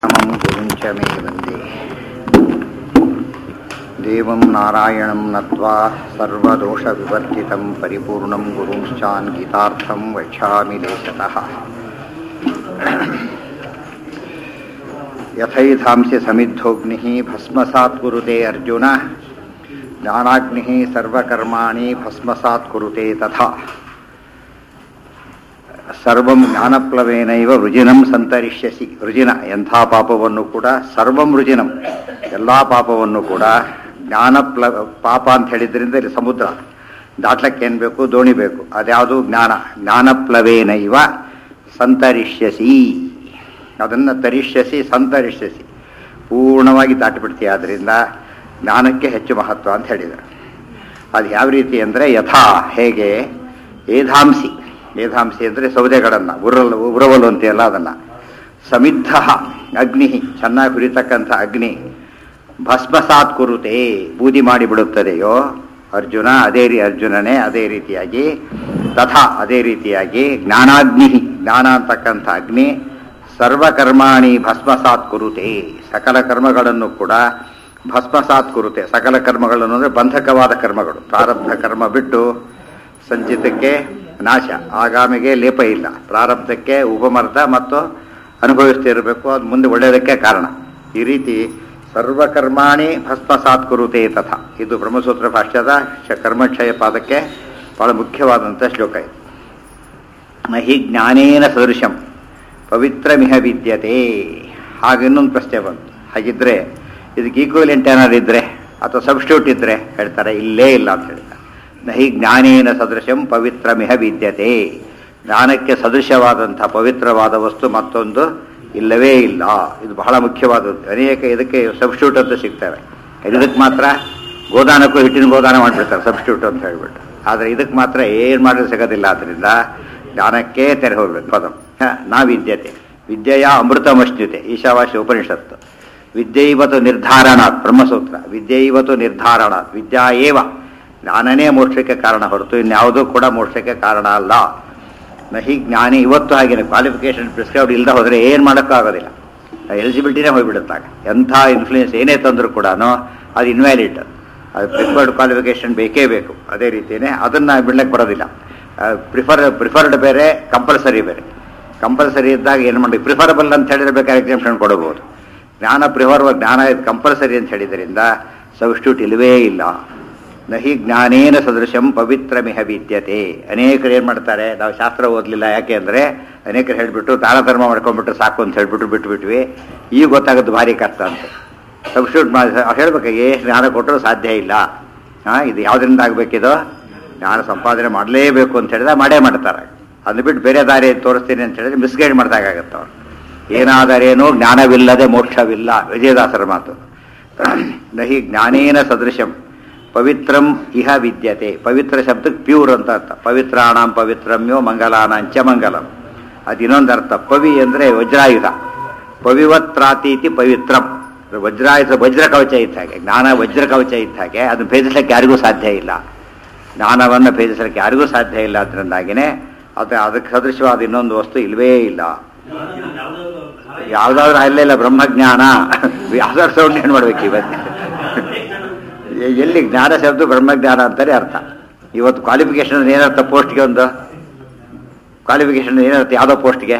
परमं गुरुं च मे वन्दे देवं नारायणं नत्वा सर्वदोषविवर्जितं परिपूर्णं गुरुंश्चान्गितार्थं वक्षामि लेशतः यथैधांसि समिद्धोऽग्निः भस्मसात् कुरुते अर्जुन ज्ञानाग्निः सर्वकर्माणि भस्मसात् कुरुते तथा ಸರ್ವಂ ಜ್ಞಾನಪ್ಲವೇನೈವ ವೃಜಿನಂ ಸಂತರಿಷ್ಯಸಿ ವೃಜಿನ ಎಂಥ ಪಾಪವನ್ನು ಕೂಡ ಸರ್ವಂ ವೃಜಿನಂ ಎಲ್ಲ ಪಾಪವನ್ನು ಕೂಡ ಜ್ಞಾನಪ್ಲ ಪಾಪ ಅಂತ ಹೇಳಿದ್ರಿಂದ ಇಲ್ಲಿ ಸಮುದ್ರ ದಾಟ್ಲಕ್ಕೆ ಏನು ಬೇಕು ದೋಣಿ ಬೇಕು ಅದ್ಯಾವುದು ಜ್ಞಾನ ಜ್ಞಾನಪ್ಲವೇನೈವ ಸಂತರಿಷ್ಯಸಿ ಅದನ್ನು ತರಿಷ್ಯಸಿ ಸಂತರಿಷ್ಯಸಿ ಪೂರ್ಣವಾಗಿ ದಾಟಿಬಿಡ್ತೀಯ ಆದ್ದರಿಂದ ಜ್ಞಾನಕ್ಕೆ ಹೆಚ್ಚು ಮಹತ್ವ ಅಂತ ಹೇಳಿದರು ಅದು ಯಾವ ರೀತಿ ಅಂದರೆ ಯಥಾ ಹೇಗೆ ಏಧಾಂಸಿ ಮೇಧಾಂಸಿ ಅಂದರೆ ಸೌದೆಗಳನ್ನು ಉರಲ್ ಉರವಲು ಅಂತೆಯಲ್ಲ ಅದನ್ನು ಸಮಿದ್ಧ ಅಗ್ನಿ ಚೆನ್ನಾಗಿ ಹುರಿತಕ್ಕಂಥ ಅಗ್ನಿ ಭಸ್ಮಸಾತ್ ಕುರುತೆ ಬೂದಿ ಮಾಡಿಬಿಡುತ್ತದೆಯೋ ಅರ್ಜುನ ಅದೇ ರೀ ಅರ್ಜುನನೇ ಅದೇ ರೀತಿಯಾಗಿ ತಥಾ ಅದೇ ರೀತಿಯಾಗಿ ಜ್ಞಾನಾಗ್ನಿ ಜ್ಞಾನ ಅಂತಕ್ಕಂಥ ಅಗ್ನಿ ಸರ್ವಕರ್ಮಾಣಿ ಭಸ್ಮಸಾತ್ ಕುರುತೆ ಸಕಲ ಕರ್ಮಗಳನ್ನು ಕೂಡ ಭಸ್ಮಸಾತ್ ಕುರುತೆ ಸಕಲ ಕರ್ಮಗಳನ್ನು ಅಂದರೆ ಬಂಧಕವಾದ ಕರ್ಮಗಳು ಪ್ರಾರಬ್ಧ ಕರ್ಮ ಬಿಟ್ಟು ಸಂಚಿತಕ್ಕೆ ನಾಶ ಆಗಾಮಿಗೆ ಲೇಪ ಇಲ್ಲ ಪ್ರಾರಬ್ಧಕ್ಕೆ ಉಪಮರ್ದ ಮತ್ತು ಅನುಭವಿಸ್ತಿರಬೇಕು ಅದು ಮುಂದೆ ಒಳ್ಳೆಯದಕ್ಕೆ ಕಾರಣ ಈ ರೀತಿ ಸರ್ವಕರ್ಮಾಣಿ ಭಸ್ಮಸಾತ್ ಕುರುತೆ ತಥಾ ಇದು ಬ್ರಹ್ಮಸೂತ್ರ ಭಾಷ್ಯದ ಶ ಕರ್ಮಕ್ಷಯ ಪಾದಕ್ಕೆ ಬಹಳ ಮುಖ್ಯವಾದಂಥ ಶ್ಲೋಕ ಇದು ಮಹಿ ಜ್ಞಾನೇನ ಸದೃಶಂ ಪವಿತ್ರಮಿಹ ವಿದ್ಯತೆ ಹಾಗೆ ಇನ್ನೊಂದು ಪ್ರಶ್ನೆ ಬಂತು ಹಾಗಿದ್ರೆ ಇದಕ್ಕೆ ಈಕ್ವಲೆಂಟ್ ಏನಾದ್ರು ಇದ್ರೆ ಅಥವಾ ಸಬ್ಸ್ಟ್ಯೂಟ್ ಇದ್ರೆ ಹೇಳ್ತಾರೆ ಇಲ್ಲೇ ಇಲ್ಲ ಅಂತ ಹೇಳ್ತಾರೆ ನಹಿ ಜ್ಞಾನೇನ ಸದೃಶಂ ಪವಿತ್ರಮಿಹ ವಿದ್ಯತೆ ಜ್ಞಾನಕ್ಕೆ ಸದೃಶವಾದಂಥ ಪವಿತ್ರವಾದ ವಸ್ತು ಮತ್ತೊಂದು ಇಲ್ಲವೇ ಇಲ್ಲ ಇದು ಬಹಳ ಮುಖ್ಯವಾದದ್ದು ಅನೇಕ ಇದಕ್ಕೆ ಸಬ್ಸ್ಟ್ಯೂಟ್ ಅಂತ ಸಿಗ್ತವೆ ಇದಕ್ಕೆ ಮಾತ್ರ ಗೋದಾನಕ್ಕೂ ಹಿಟ್ಟಿನ ಗೋದಾನ ಮಾಡಿಬಿಡ್ತಾರೆ ಸಬ್ಸ್ಟ್ಯೂಟ್ ಅಂತ ಹೇಳ್ಬಿಟ್ಟು ಆದರೆ ಇದಕ್ಕೆ ಮಾತ್ರ ಏನು ಮಾಡಲು ಸಿಗೋದಿಲ್ಲ ಆದ್ದರಿಂದ ಜ್ಞಾನಕ್ಕೆ ತೆರೆ ಹೋಗ್ಬೇಕು ಪದ ನಾ ವಿದ್ಯತೆ ವಿದ್ಯೆಯ ಅಮೃತಮಶ್ನುತೆ ಈಶಾವಾಸ್ಯ ಉಪನಿಷತ್ತು ವಿದ್ಯೈವತು ನಿರ್ಧಾರಣಾತ್ ಬ್ರಹ್ಮಸೂತ್ರ ವಿದ್ಯೈವತು ನಿರ್ಧಾರಣಾತ್ ವಿದ್ಯಾ ಏವ ಜ್ಞಾನನೇ ಮೋಕ್ಷಕ್ಕೆ ಕಾರಣ ಹೊರತು ಇನ್ಯಾವುದೂ ಕೂಡ ಮೋಕ್ಷಕ್ಕೆ ಕಾರಣ ಅಲ್ಲ ನಹಿ ಜ್ಞಾನಿ ಇವತ್ತು ಹಾಗೇನೆ ಕ್ವಾಲಿಫಿಕೇಶನ್ ಪ್ರಿಸ್ಕ್ರೈಬ್ಡ್ ಇಲ್ಲದೆ ಹೋದರೆ ಏನು ಮಾಡೋಕ್ಕಾಗೋದಿಲ್ಲ ಎಲಿಜಿಬಿಲಿಟಿನೇ ಹೋಗ್ಬಿಡುತ್ತಾಗ ಎಂಥ ಇನ್ಫ್ಲೂಯೆನ್ಸ್ ಏನೇ ತಂದರೂ ಕೂಡ ಅದು ಇನ್ವ್ಯಾಲಿಡ್ ಅದು ಪ್ರಿಫರ್ಡ್ ಕ್ವಾಲಿಫಿಕೇಶನ್ ಬೇಕೇ ಬೇಕು ಅದೇ ರೀತಿಯೇ ಅದನ್ನು ಬಿಡ್ಲಿಕ್ಕೆ ಬರೋದಿಲ್ಲ ಪ್ರಿಫರ್ ಪ್ರಿಫರ್ಡ್ ಬೇರೆ ಕಂಪಲ್ಸರಿ ಬೇರೆ ಕಂಪಲ್ಸರಿ ಇದ್ದಾಗ ಏನು ಮಾಡಿ ಪ್ರಿಫರಬಲ್ ಅಂತ ಹೇಳಿದ್ರೆ ಬೇಕಾದ್ರೆ ಎಕ್ಸಾಮ್ಷನ್ ಕೊಡಬಹುದು ಜ್ಞಾನ ಪ್ರಿಫರ್ ಜ್ಞಾನ ಇದು ಕಂಪಲ್ಸರಿ ಅಂತ ಹೇಳಿದ್ರಿಂದ ಸಬ್ಸ್ಟ್ಯೂಟ್ ಇಲ್ಲವೇ ಇಲ್ಲ ನಹಿ ಜ್ಞಾನೇನ ಸದೃಶಂ ಪವಿತ್ರಮಿಹ ವಿದ್ಯತೆ ಅನೇಕರು ಏನು ಮಾಡ್ತಾರೆ ನಾವು ಶಾಸ್ತ್ರ ಓದಲಿಲ್ಲ ಯಾಕೆ ಅಂದರೆ ಅನೇಕರು ಹೇಳಿಬಿಟ್ಟು ದಾನಧರ್ಮ ಮಾಡ್ಕೊಂಡ್ಬಿಟ್ಟು ಸಾಕು ಅಂತ ಹೇಳ್ಬಿಟ್ಟು ಬಿಟ್ಬಿಟ್ವಿ ಈಗ ಗೊತ್ತಾಗೋದು ಭಾರಿ ಕಷ್ಟ ಅಂತ ಸಬ್ಸ್ಟ್ಯೂಟ್ ಮಾಡಿ ಹೇಳ್ಬೇಕಾಗಿ ಜ್ಞಾನ ಕೊಟ್ಟರು ಸಾಧ್ಯ ಇಲ್ಲ ಹಾಂ ಇದು ಯಾವುದರಿಂದ ಆಗಬೇಕಿದು ಜ್ಞಾನ ಸಂಪಾದನೆ ಮಾಡಲೇಬೇಕು ಅಂತ ಹೇಳಿದ್ರೆ ಮಾಡೇ ಮಾಡ್ತಾರೆ ಅದು ಬಿಟ್ಟು ಬೇರೆ ದಾರಿ ತೋರಿಸ್ತೀನಿ ಅಂತ ಹೇಳಿದ್ರೆ ಮಿಸ್ಗೈಡ್ ಮಾಡಿದಾಗತ್ತೆ ಅವ್ರು ಏನಾದರೇನು ಜ್ಞಾನವಿಲ್ಲದೆ ಮೋಕ್ಷವಿಲ್ಲ ವಿಜಯದಾಸರ ಮಾತು ನಹಿ ಜ್ಞಾನೇನ ಸದೃಶಂ ಪವಿತ್ರಂ ಇಹ ವಿದ್ಯತೆ ಪವಿತ್ರ ಶಬ್ದಕ್ಕೆ ಪ್ಯೂರ್ ಅಂತ ಅರ್ಥ ಪವಿತ್ರಾಣಂ ಪವಿತ್ರಮ್ಯೋ ಮಂಗಲಾನಾಂಚ ಮಂಗಲಂ ಅದು ಇನ್ನೊಂದು ಅರ್ಥ ಪವಿ ಅಂದರೆ ವಜ್ರಾಯುಧ ಪವಿವತ್ರಾತೀತಿ ಪವಿತ್ರಂ ವಜ್ರಾಯುಧ ವಜ್ರ ಕವಚ ಇದ್ದ ಹಾಗೆ ಜ್ಞಾನ ವಜ್ರ ಕವಚ ಇದ್ದ ಹಾಗೆ ಅದನ್ನು ಭೇದಿಸಲಿಕ್ಕೆ ಯಾರಿಗೂ ಸಾಧ್ಯ ಇಲ್ಲ ಜ್ಞಾನವನ್ನು ಭೇದಿಸಲಿಕ್ಕೆ ಯಾರಿಗೂ ಸಾಧ್ಯ ಇಲ್ಲ ಅದರಿಂದಾಗಿನೇ ಅದು ಅದಕ್ಕೆ ಸದೃಶವಾದ ಇನ್ನೊಂದು ವಸ್ತು ಇಲ್ವೇ ಇಲ್ಲ ಯಾವುದಾದ್ರೂ ಅಲ್ಲೇ ಇಲ್ಲ ಬ್ರಹ್ಮಜ್ಞಾನ ಯಾವ್ದಾದ್ರು ಸೌಂಡ್ ಏನು ಮಾಡ್ಬೇಕು ಇವತ್ತು ಎಲ್ಲಿ ಜ್ಞಾನ ಶಬ್ದ ಬ್ರಹ್ಮಜ್ಞಾನ ಅಂತಾನೆ ಅರ್ಥ ಇವತ್ತು ಕ್ವಾಲಿಫಿಕೇಶನ್ ಏನರ್ಥ ಪೋಸ್ಟ್ಗೆ ಒಂದು ಕ್ವಾಲಿಫಿಕೇಶನ್ ಏನರ್ಥ ಯಾವುದೋ ಪೋಸ್ಟ್ಗೆ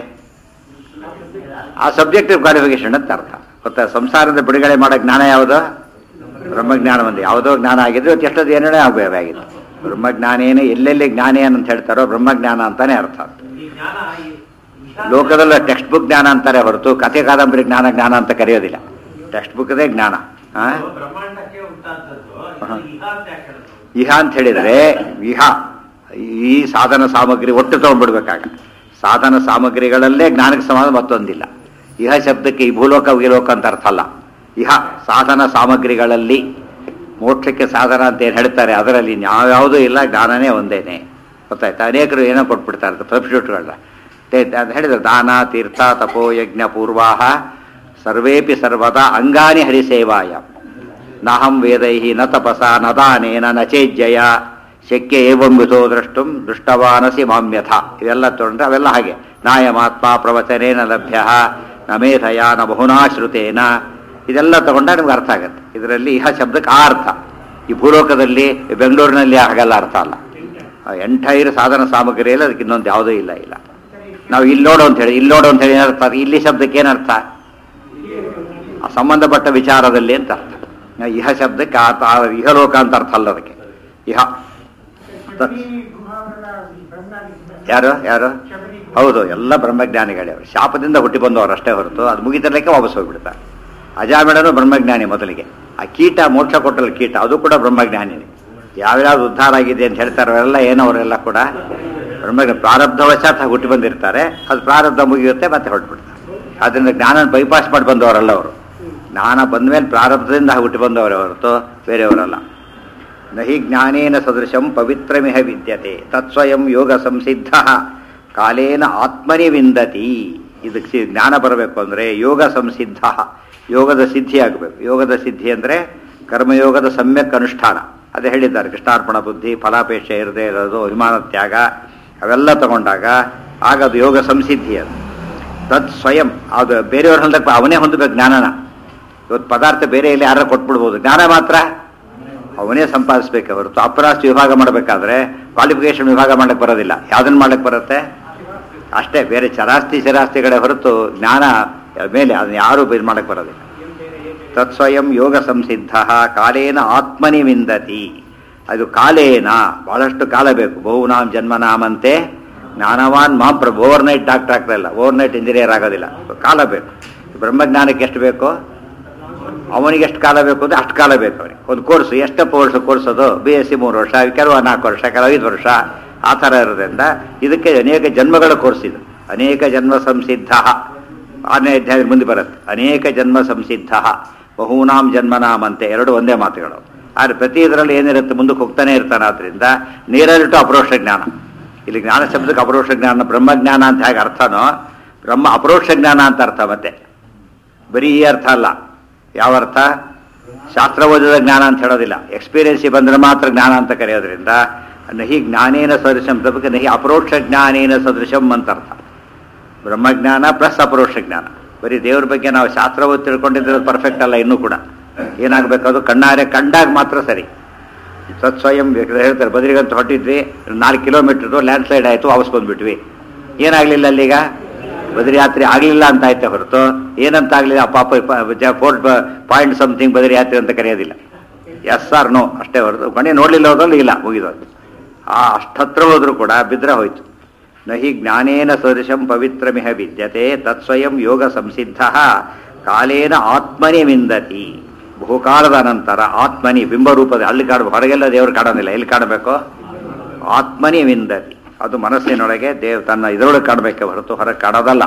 ಆ ಸಬ್ಜೆಕ್ಟಿವ್ ಕ್ವಾಲಿಫಿಕೇಶನ್ ಅಂತ ಅರ್ಥ ಗೊತ್ತಾ ಸಂಸಾರದ ಬಿಡುಗಡೆ ಮಾಡೋ ಜ್ಞಾನ ಯಾವುದು ಬ್ರಹ್ಮಜ್ಞಾನ ಒಂದು ಯಾವುದೋ ಜ್ಞಾನ ಆಗಿದ್ರೆ ಇವತ್ತು ಎಷ್ಟೊಂದು ಏನೇ ಆಗಬೇಕಾಗಿತ್ತು ಬ್ರಹ್ಮಜ್ಞಾನೇನು ಎಲ್ಲೆಲ್ಲಿ ಜ್ಞಾನ ಏನಂತ ಹೇಳ್ತಾರೋ ಬ್ರಹ್ಮಜ್ಞಾನ ಅಂತಾನೆ ಅರ್ಥ ಲೋಕದಲ್ಲ ಟೆಕ್ಸ್ಟ್ ಬುಕ್ ಜ್ಞಾನ ಅಂತಾರೆ ಹೊರತು ಕಥೆ ಕಾದಂಬರಿ ಜ್ಞಾನ ಜ್ಞಾನ ಅಂತ ಕರೆಯೋದಿಲ್ಲ ಟೆಕ್ಸ್ಟ್ ಬುಕ್ದೇ ಜ್ಞಾನ ಇಹ ಅಂತ ಹೇಳಿದರೆ ಇಹ ಈ ಸಾಧನ ಸಾಮಗ್ರಿ ಒಟ್ಟು ತಗೊಂಡ್ಬಿಡ್ಬೇಕಾಗ ಸಾಧನ ಸಾಮಗ್ರಿಗಳಲ್ಲೇ ಜ್ಞಾನಕ್ಕೆ ಸಮಾನ ಮತ್ತೊಂದಿಲ್ಲ ಇಹ ಶಬ್ದಕ್ಕೆ ಈ ಭೂಲೋಕ ವಿಲೋಕ ಅಂತ ಅರ್ಥ ಅಲ್ಲ ಇಹ ಸಾಧನ ಸಾಮಗ್ರಿಗಳಲ್ಲಿ ಮೋಕ್ಷಕ್ಕೆ ಸಾಧನ ಅಂತ ಏನು ಹೇಳ್ತಾರೆ ಅದರಲ್ಲಿ ಯಾವ್ಯಾವುದೂ ಇಲ್ಲ ಜ್ಞಾನನೇ ಒಂದೇನೆ ಗೊತ್ತಾಯ್ತಾ ಅನೇಕರು ಏನೋ ಕೊಟ್ಬಿಡ್ತಾರೆ ಸಬ್ಸ್ಟಿಟ್ಯೂಟ್ಗಳನ್ನ ಅದು ಹೇಳಿದ್ರು ದಾನ ತೀರ್ಥ ತಪೋ ಯಜ್ಞ ಪೂರ್ವಾಹ ಸರ್ವೇಪಿ ಸರ್ವದಾ ಅಂಗಾನಿ ಹರಿಸೇವಾಯ ನಾಹಂ ವೇದೈ ನ ತಪಸ ನ ದಾನೇನ ನ ಚೇಜ್ಜಯ ಶಕ್ಯ ಏವಂ ವಿಧೋ ದ್ರಷ್ಟುಂ ದೃಷ್ಟವಾನಸಿ ಮಾಮ್ಯಥ ಇವೆಲ್ಲ ತೊಗೊಂಡ್ರೆ ಅವೆಲ್ಲ ಹಾಗೆ ನಾಯಮಾತ್ಮ ಪ್ರವಚನೇನ ಲಭ್ಯ ನಮೇಧಯ ನ ಬಹುನಾಶ್ರುತೇನ ಇದೆಲ್ಲ ತಗೊಂಡಾಗ ನಿಮ್ಗೆ ಅರ್ಥ ಆಗುತ್ತೆ ಇದರಲ್ಲಿ ಇಹ ಶಬ್ದಕ್ಕೆ ಆ ಅರ್ಥ ಈ ಭೂಲೋಕದಲ್ಲಿ ಬೆಂಗಳೂರಿನಲ್ಲಿ ಹಾಗೆಲ್ಲ ಅರ್ಥ ಅಲ್ಲ ಎಂಟೈರ್ ಸಾಧನ ಸಾಮಗ್ರಿಯಲ್ಲಿ ಅದಕ್ಕೆ ಇನ್ನೊಂದು ಯಾವುದೂ ಇಲ್ಲ ಇಲ್ಲ ನಾವು ಇಲ್ಲಿ ನೋಡು ಅಂತ ಹೇಳಿ ಇಲ್ಲಿ ನೋಡು ಅಂತ ಹೇಳಿ ಏನರ್ಥ ಇಲ್ಲಿ ಶಬ್ದಕ್ಕೆ ಏನರ್ಥ ಆ ಸಂಬಂಧಪಟ್ಟ ವಿಚಾರದಲ್ಲಿ ಅಂತ ಅರ್ಥ ಇಹ ಶಬ್ದಕ್ಕೆ ಆ ಆ ಇಹಲೋಕ ಅಂತ ಅರ್ಥ ಅಲ್ಲ ಅದಕ್ಕೆ ಇಹ ತತ್- ಯಾರು ಯಾರು ಹೌದು ಎಲ್ಲ ಬ್ರಹ್ಮಜ್ಞಾನಿಗಳೇ ಅವರು ಶಾಪದಿಂದ ಹುಟ್ಟಿ ಬಂದವರು ಅಷ್ಟೇ ಹೊರತು ಅದು ಮುಗಿತಿರ್ಲಿಕ್ಕೆ ವಾಪಸ್ ಹೋಗ್ಬಿಡ್ತಾರೆ ಅಜಾಮಿಡನು ಬ್ರಹ್ಮಜ್ಞಾನಿ ಮೊದಲಿಗೆ ಆ ಕೀಟ ಮೋಕ್ಷ ಕೊಟ್ಟಲ್ಲ ಕೀಟ ಅದು ಕೂಡ ಬ್ರಹ್ಮಜ್ಞಾನಿನೇ ಯಾವ್ಯಾವ್ದು ಉದ್ಧಾರ ಆಗಿದೆ ಅಂತ ಹೇಳ್ತಾರೆ ಅವರೆಲ್ಲ ಏನವರೆಲ್ಲ ಕೂಡ ಬ್ರಹ್ಮ ಪ್ರಾರಬ್ಧವಶಾತ್ ಹುಟ್ಟಿ ಬಂದಿರ್ತಾರೆ ಅದು ಪ್ರಾರಬ್ಧ ಮುಗಿಯುತ್ತೆ ಮತ್ತೆ ಹೊರಟ್ಬಿಡ್ತಾರೆ ಅದರಿಂದ ಜ್ಞಾನ ಬೈಪಾಸ್ ಮಾಡಿ ಬಂದವರಲ್ಲ ಅವರು ಜ್ಞಾನ ಬಂದ್ಮೇಲೆ ಪ್ರಾರಬ್ಧದಿಂದ ಹುಟ್ಟಿ ಬಂದವರೇ ಹೊರತು ಬೇರೆಯವರಲ್ಲ ನಹಿ ಜ್ಞಾನೇನ ಸದೃಶಂ ಪವಿತ್ರಮಿಹ ವಿದ್ಯತೆ ತತ್ಸ್ವಯಂ ಯೋಗ ಸಂಸಿದ್ಧ ಕಾಲೇನ ಆತ್ಮನಿ ವಿಂದತಿ ಇದಕ್ಕೆ ಸಿ- ಜ್ಞಾನ ಬರಬೇಕು ಅಂದರೆ ಯೋಗ ಸಂಸಿದ್ಧ ಯೋಗದ ಸಿದ್ಧಿ ಆಗಬೇಕು ಯೋಗದ ಸಿದ್ಧಿ ಅಂದರೆ ಕರ್ಮಯೋಗದ ಸಮ್ಯಕ್ ಅನುಷ್ಠಾನ ಅದೇ ಹೇಳಿದ್ದಾರೆ ಕೃಷ್ಣಾರ್ಪಣ ಬುದ್ಧಿ ಫಲಾಪೇಕ್ಷೆ ಇರದೇ ಇರೋದು ಅಭಿಮಾನ ತ್ಯಾಗ ಅವೆಲ್ಲ ತಗೊಂಡಾಗ ಆಗ ಅದು ಯೋಗ ಸಂಸಿದ್ಧಿ ಅದು ತತ್ ಸ್ವಯಂ ಅದು ಬೇರೆಯವ್ರ ಹೊಂದಕ್ಕೆ ಅವನೇ ಹೊಂದಬೇಕು ಜ್ಞಾನನ ಇವತ್ತು ಪದಾರ್ಥ ಬೇರೆ ಇಲ್ಲಿ ಯಾರು ಕೊಟ್ಬಿಡ್ಬೋದು ಜ್ಞಾನ ಮಾತ್ರ ಅವನೇ ಸಂಪಾದಿಸ್ಬೇಕೆ ಹೊರತು ಅಪರಾಸ್ತಿ ವಿಭಾಗ ಮಾಡಬೇಕಾದ್ರೆ ಕ್ವಾಲಿಫಿಕೇಶನ್ ವಿಭಾಗ ಮಾಡಕ್ಕೆ ಬರೋದಿಲ್ಲ ಯಾವ್ದನ್ನ ಮಾಡಕ್ಕೆ ಬರುತ್ತೆ ಅಷ್ಟೇ ಬೇರೆ ಚರಾಸ್ತಿ ಚರಾಸ್ತಿಗಳೇ ಹೊರತು ಜ್ಞಾನ ಮೇಲೆ ಅದನ್ನ ಯಾರು ಇದು ಮಾಡಕ್ಕೆ ಬರೋದಿಲ್ಲ ತತ್ಸ್ವಯಂ ಯೋಗ ಸಂಸಿದ್ಧ ಕಾಲೇನ ಆತ್ಮನಿ ವಿಂದತಿ ಅದು ಕಾಲೇನ ಬಹಳಷ್ಟು ಕಾಲ ಬೇಕು ಬಹುನಾಮ್ ಜನ್ಮನಾಮಂತೆ ಜ್ಞಾನವಾನ್ ಮಾಂ ಪ್ರಭು ಓವರ್ ನೈಟ್ ಡಾಕ್ಟರ್ ಆಗ್ತಾ ಇಲ್ಲ ಓವರ್ ನೈಟ್ ಇಂಜಿನಿಯರ್ ಆಗೋದಿಲ್ಲ ಕಾಲ ಬೇಕು ಬ್ರಹ್ಮಜ್ಞಾನಕ್ಕೆ ಎಷ್ಟು ಬೇಕು ಅವನಿಗೆ ಎಷ್ಟು ಕಾಲ ಬೇಕು ಅಂದ್ರೆ ಅಷ್ಟು ಕಾಲ ಬೇಕು ಅವನಿಗೆ ಒಂದು ಕೋರ್ಸ್ ಎಷ್ಟಪ್ಪ ವರ್ಷ ಕೋರ್ಸ್ ಅದು ಬಿ ಎಸ್ ಸಿ ಮೂರು ವರ್ಷ ಕೆಲವು ನಾಲ್ಕು ವರ್ಷ ಕೆಲವು ಐದು ವರ್ಷ ಆ ಥರ ಇರೋದ್ರಿಂದ ಇದಕ್ಕೆ ಅನೇಕ ಜನ್ಮಗಳ ಕೋರ್ಸ್ ಇದು ಅನೇಕ ಜನ್ಮ ಸಂಸಿದ್ಧ ಆರನೇ ಅಧ್ಯಾಯದ ಮುಂದೆ ಬರುತ್ತೆ ಅನೇಕ ಜನ್ಮ ಸಂಸಿದ್ಧ ಬಹೂನಾಂ ಜನ್ಮನಾಮಂತೆ ಎರಡು ಒಂದೇ ಮಾತುಗಳು ಆದರೆ ಪ್ರತಿ ಇದರಲ್ಲಿ ಏನಿರುತ್ತೆ ಮುಂದಕ್ಕೆ ಹೋಗ್ತಾನೆ ಇರ್ತಾನೆ ಆದ್ರಿಂದ ನೀರಲ್ಲಿಟ್ಟು ಅಪರೋಕ್ಷ ಜ್ಞಾನ ಇಲ್ಲಿ ಜ್ಞಾನ ಶಬ್ದಕ್ಕೆ ಅಪರೋಕ್ಷ ಜ್ಞಾನ ಬ್ರಹ್ಮಜ್ಞಾನ ಅಂತ ಹೇಗೆ ಅರ್ಥನೋ ಬ್ರಹ್ಮ ಅಪರೋಕ್ಷ ಜ್ಞಾನ ಅಂತ ಅರ್ಥ ಮತ್ತೆ ಬರೀ ಈ ಅರ್ಥ ಅಲ್ಲ ಯಾವ ಅರ್ಥ ಶಾಸ್ತ್ರ ಓದಿದ ಜ್ಞಾನ ಅಂತ ಹೇಳೋದಿಲ್ಲ ಎಕ್ಸ್ಪೀರಿಯನ್ಸಿ ಬಂದ್ರೆ ಮಾತ್ರ ಜ್ಞಾನ ಅಂತ ಕರೆಯೋದ್ರಿಂದ ನಹಿ ಜ್ಞಾನೇನ ಸದೃಶಂ ತಪ್ಪಕ್ಕೆ ನಹಿ ಅಪರೋಕ್ಷ ಜ್ಞಾನೇನ ಸದೃಶಂ ಅಂತ ಅರ್ಥ ಬ್ರಹ್ಮಜ್ಞಾನ ಪ್ಲಸ್ ಅಪರೋಕ್ಷ ಜ್ಞಾನ ಬರೀ ದೇವ್ರ ಬಗ್ಗೆ ನಾವು ಶಾಸ್ತ್ರ ಓದಿ ತಿಳ್ಕೊಂಡಿದ್ರೆ ಪರ್ಫೆಕ್ಟ್ ಅಲ್ಲ ಇನ್ನೂ ಕೂಡ ಏನಾಗಬೇಕು ಅದು ಕಣ್ಣಾರೆ ಕಂಡಾಗ ಮಾತ್ರ ಸರಿ ಸತ್ಸ್ವಯಂ ಹೇಳ್ತಾರೆ ಬದ್ರಿಗಂತ ಹೊಟ್ಟಿದ್ವಿ ನಾಲ್ಕು ಕಿಲೋಮೀಟರ್ದು ಲ್ಯಾಂಡ್ ಸ್ಲೈಡ್ ಆಯಿತು ವಾಪಸ್ ಬಂದ್ಬಿಟ್ವಿ ಏನಾಗಲಿಲ್ಲ ಅಲ್ಲೀಗ ಬದ್ರಿ ಯಾತ್ರೆ ಆಗಲಿಲ್ಲ ಅಂತ ಆಯ್ತೆ ಹೊರತು ಏನಂತ ಆಗಲಿಲ್ಲ ಪಾಪ ಫೋರ್ ಪಾಯಿಂಟ್ ಸಮಥಿಂಗ್ ಬದ್ರಿ ಯಾತ್ರೆ ಅಂತ ಕರೆಯೋದಿಲ್ಲ ಎಸ್ ಆರ್ ನೋ ಅಷ್ಟೇ ಹೊರತು ಕೊನೆ ನೋಡಲಿಲ್ಲ ಹೋದ್ರಲ್ಲಿ ಇಲ್ಲ ಮುಗಿದೋದು ಆ ಅಷ್ಟತ್ರ ಹೋದ್ರೂ ಕೂಡ ಬಿದ್ರೆ ಹೋಯ್ತು ನಹಿ ಜ್ಞಾನೇನ ಸದೃಶಂ ಪವಿತ್ರಮಿಹ ವಿದ್ಯತೆ ತತ್ಸ್ವಯಂ ಯೋಗ ಸಂಸಿದ್ಧ ಕಾಲೇನ ಆತ್ಮನಿ ವಿಂದತಿ ಬಹುಕಾಲದ ನಂತರ ಆತ್ಮನಿ ಬಿಂಬರೂಪದ ಅಲ್ಲಿ ಕಾಡ ಹೊರಗೆಲ್ಲ ದೇವರು ಕಾಣೋದಿಲ್ಲ ಎಲ್ಲಿ ಕಾಣಬೇಕು ಆತ್ಮನಿ ವಿಂದತಿ ಅದು ಮನಸ್ಸಿನೊಳಗೆ ದೇವ್ ತನ್ನ ಇದರೊಳಗೆ ಕಾಣಬೇಕೆ ಹೊರತು ಹೊರಗೆ ಕಾಣೋದಲ್ಲ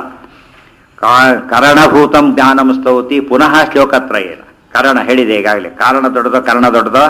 ಕಾ- ಕರಣಭೂತಂ ಜ್ಞಾನಂ ಸ್ತೌತಿ ಪುನಃ ಶ್ಲೋಕತ್ರಯೇನ ಕರಣ ಹೇಳಿದೆ ಈಗಾಗಲೇ ಕಾರಣ ದೊಡ್ಡದೋ ಕರ್ಣ ದೊಡ್ಡದೋ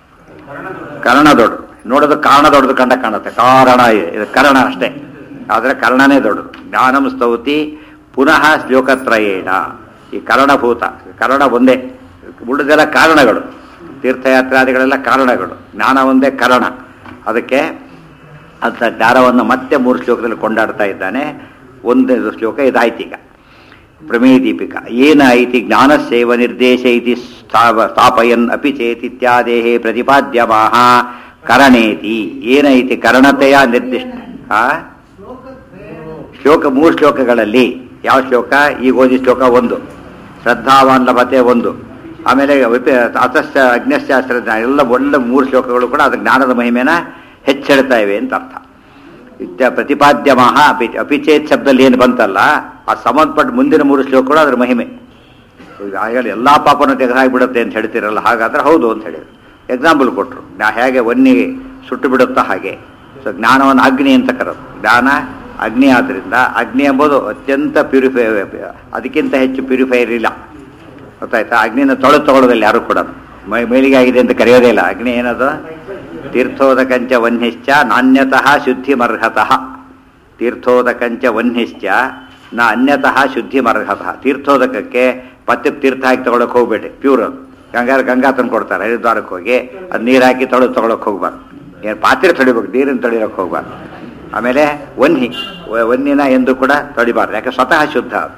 ಕರ್ಣ ದೊಡ್ಡದು ನೋಡೋದು ಕಾರಣ ದೊಡ್ಡದು ಕಂಡ ಕಾಣುತ್ತೆ ಕಾರಣ ಇದೆ ಇದು ಕರ್ಣ ಅಷ್ಟೇ ಆದರೆ ಕರ್ಣನೇ ದೊಡ್ಡದು ಜ್ಞಾನಂ ಸ್ತೌತಿ ಪುನಃ ಶ್ಲೋಕತ್ರಯೇಣ ಈ ಕರಣಭೂತ ಕರಣ ಒಂದೇ ಉಳಿದೆಲ್ಲ ಕಾರಣಗಳು ತೀರ್ಥಯಾತ್ರಾದಿಗಳೆಲ್ಲ ಕಾರಣಗಳು ಜ್ಞಾನ ಒಂದೇ ಕರಣ ಅದಕ್ಕೆ ಅಂತ ಜ್ಞಾನವನ್ನು ಮತ್ತೆ ಮೂರು ಶ್ಲೋಕದಲ್ಲಿ ಕೊಂಡಾಡ್ತಾ ಇದ್ದಾನೆ ಒಂದು ಶ್ಲೋಕ ಇದಾಯ್ತು ಈಗ ಪ್ರಮೇಯ ದೀಪಿಕ ಏನ ಐತಿ ಜ್ಞಾನಸ್ಯೈವ ನಿರ್ದೇಶ ಇತಿ ಸ್ಥಾವ ಸ್ಥಾಪಯನ್ ಅಪಿ ಚೇತ್ ಇತ್ಯಾದೇಹೇ ಪ್ರತಿಪಾದ್ಯಮಾಹ ಕರಣೇತಿ ಏನ ಐತಿ ಕರಣತೆಯ ನಿರ್ದಿಷ್ಟ ಆ? ಶ್ಲೋಕ ಮೂರು ಶ್ಲೋಕಗಳಲ್ಲಿ ಯಾವ ಶ್ಲೋಕ ಈಗ ಓದಿ ಶ್ಲೋಕ ಒಂದು ಶ್ರದ್ಧಾವಾನ್ ಲಭತೆ ಒಂದು ಆಮೇಲೆ ವಿಪ- ಅತಶ್ಚ ಅಗ್ನಶಾಸ್ತ್ರ ಎಲ್ಲ ಒಳ್ಳೆ ಮೂರು ಶ್ಲೋಕಗಳು ಕೂಡ ಅದು ಜ್ಞಾನದ ಮಹಿಮೆನ ಹೆಚ್ಚೆಡ್ತಾ ಇವೆ ಅಂತ ಅರ್ಥ ಇತ್ಯ ಪ್ರತಿಪಾದ್ಯಮಃ ಅಪಿ ಅಪಿಚೇತ್ ಶಬ್ದದಲ್ಲಿ ಏನು ಬಂತಲ್ಲ ಆ ಸಂಬಂಧಪಟ್ಟ ಮುಂದಿನ ಮೂರು ಶ್ಲೋಕಗಳು ಅದ್ರ ಮಹಿಮೆ ಈಗ ಆಗಲೇ ಎಲ್ಲ ಪಾಪನೂ ತೆಗೆದಾಗ್ಬಿಡುತ್ತೆ ಅಂತ ಹೇಳ್ತೀರಲ್ಲ ಹಾಗಾದ್ರೆ ಹೌದು ಅಂತ ಹೇಳಿದ್ರು ಎಕ್ಸಾಂಪಲ್ ಕೊಟ್ಟರು ನಾ ಹೇಗೆ ಒನ್ನಿ ಸುಟ್ಟು ಬಿಡುತ್ತಾ ಹಾಗೆ ಸೊ ಜ್ಞಾನವನ್ನು ಅಗ್ನಿ ಅಂತ ಕರೋದು ಜ್ಞಾನ ಅಗ್ನಿ ಆದ್ದರಿಂದ ಅಗ್ನಿ ಎಂಬುದು ಅತ್ಯಂತ ಪ್ಯೂರಿಫೈ ಅದಕ್ಕಿಂತ ಹೆಚ್ಚು ಪ್ಯೂರಿಫೈರ್ ಇಲ್ಲ ಗೊತ್ತಾಯ್ತಾ ಅಗ್ನಿನ ತೊಳೆದು ತಗೊಳ್ಳೋದಿಲ್ಲ ಯಾರು ಕೂಡ ಮೈ ಮೇಲಿಗೆ ಆಗಿದೆ ಅಂತ ಕರೆಯೋದೇ ಇಲ್ಲ ಅಗ್ನಿ ಏನದು ತೀರ್ಥೋದಕಂಚ ವನ್ಹಿಶ್ಚ ನಾಣ್ಯತಃ ಶುದ್ಧಿಮರ್ಹತಃ ತೀರ್ಥೋದಕಂಚ ವನ್ಹಿಶ್ಚ ನ ಅನ್ಯತಃ ಶುದ್ಧಿಮರ್ಹತಃ ತೀರ್ಥೋದಕಕ್ಕೆ ಮತ್ತೆ ತೀರ್ಥ ಹಾಕಿ ತಗೊಳಕ್ ಹೋಗ್ಬೇಡಿ ಪ್ಯೂರ್ ಅದು ಗಂಗಾ ಗಂಗಾ ತಂದು ಕೊಡ್ತಾರೆ ಹರಿದ್ವಾರಕ್ಕೆ ಹೋಗಿ ಅದು ನೀರು ಹಾಕಿ ತೊಳೆದು ತಗೊಳಕ್ ಹೋಗ್ಬಾರ್ದು ಏನು ಪಾತ್ರೆ ತೊಳಿಬೇಕು ನೀರಿನ ತೊಳಿಯೋಕೆ ಹೋಗ್ಬಾರ್ದು ಆಮೇಲೆ ವನ್ಹಿ ವ- ವನ್ನಿನ ಎಂದು ಕೂಡ ತೊಳಿಬಾರ್ದು ಯಾಕೆ ಸ್ವತಃ ಶುದ್ಧ ಅದು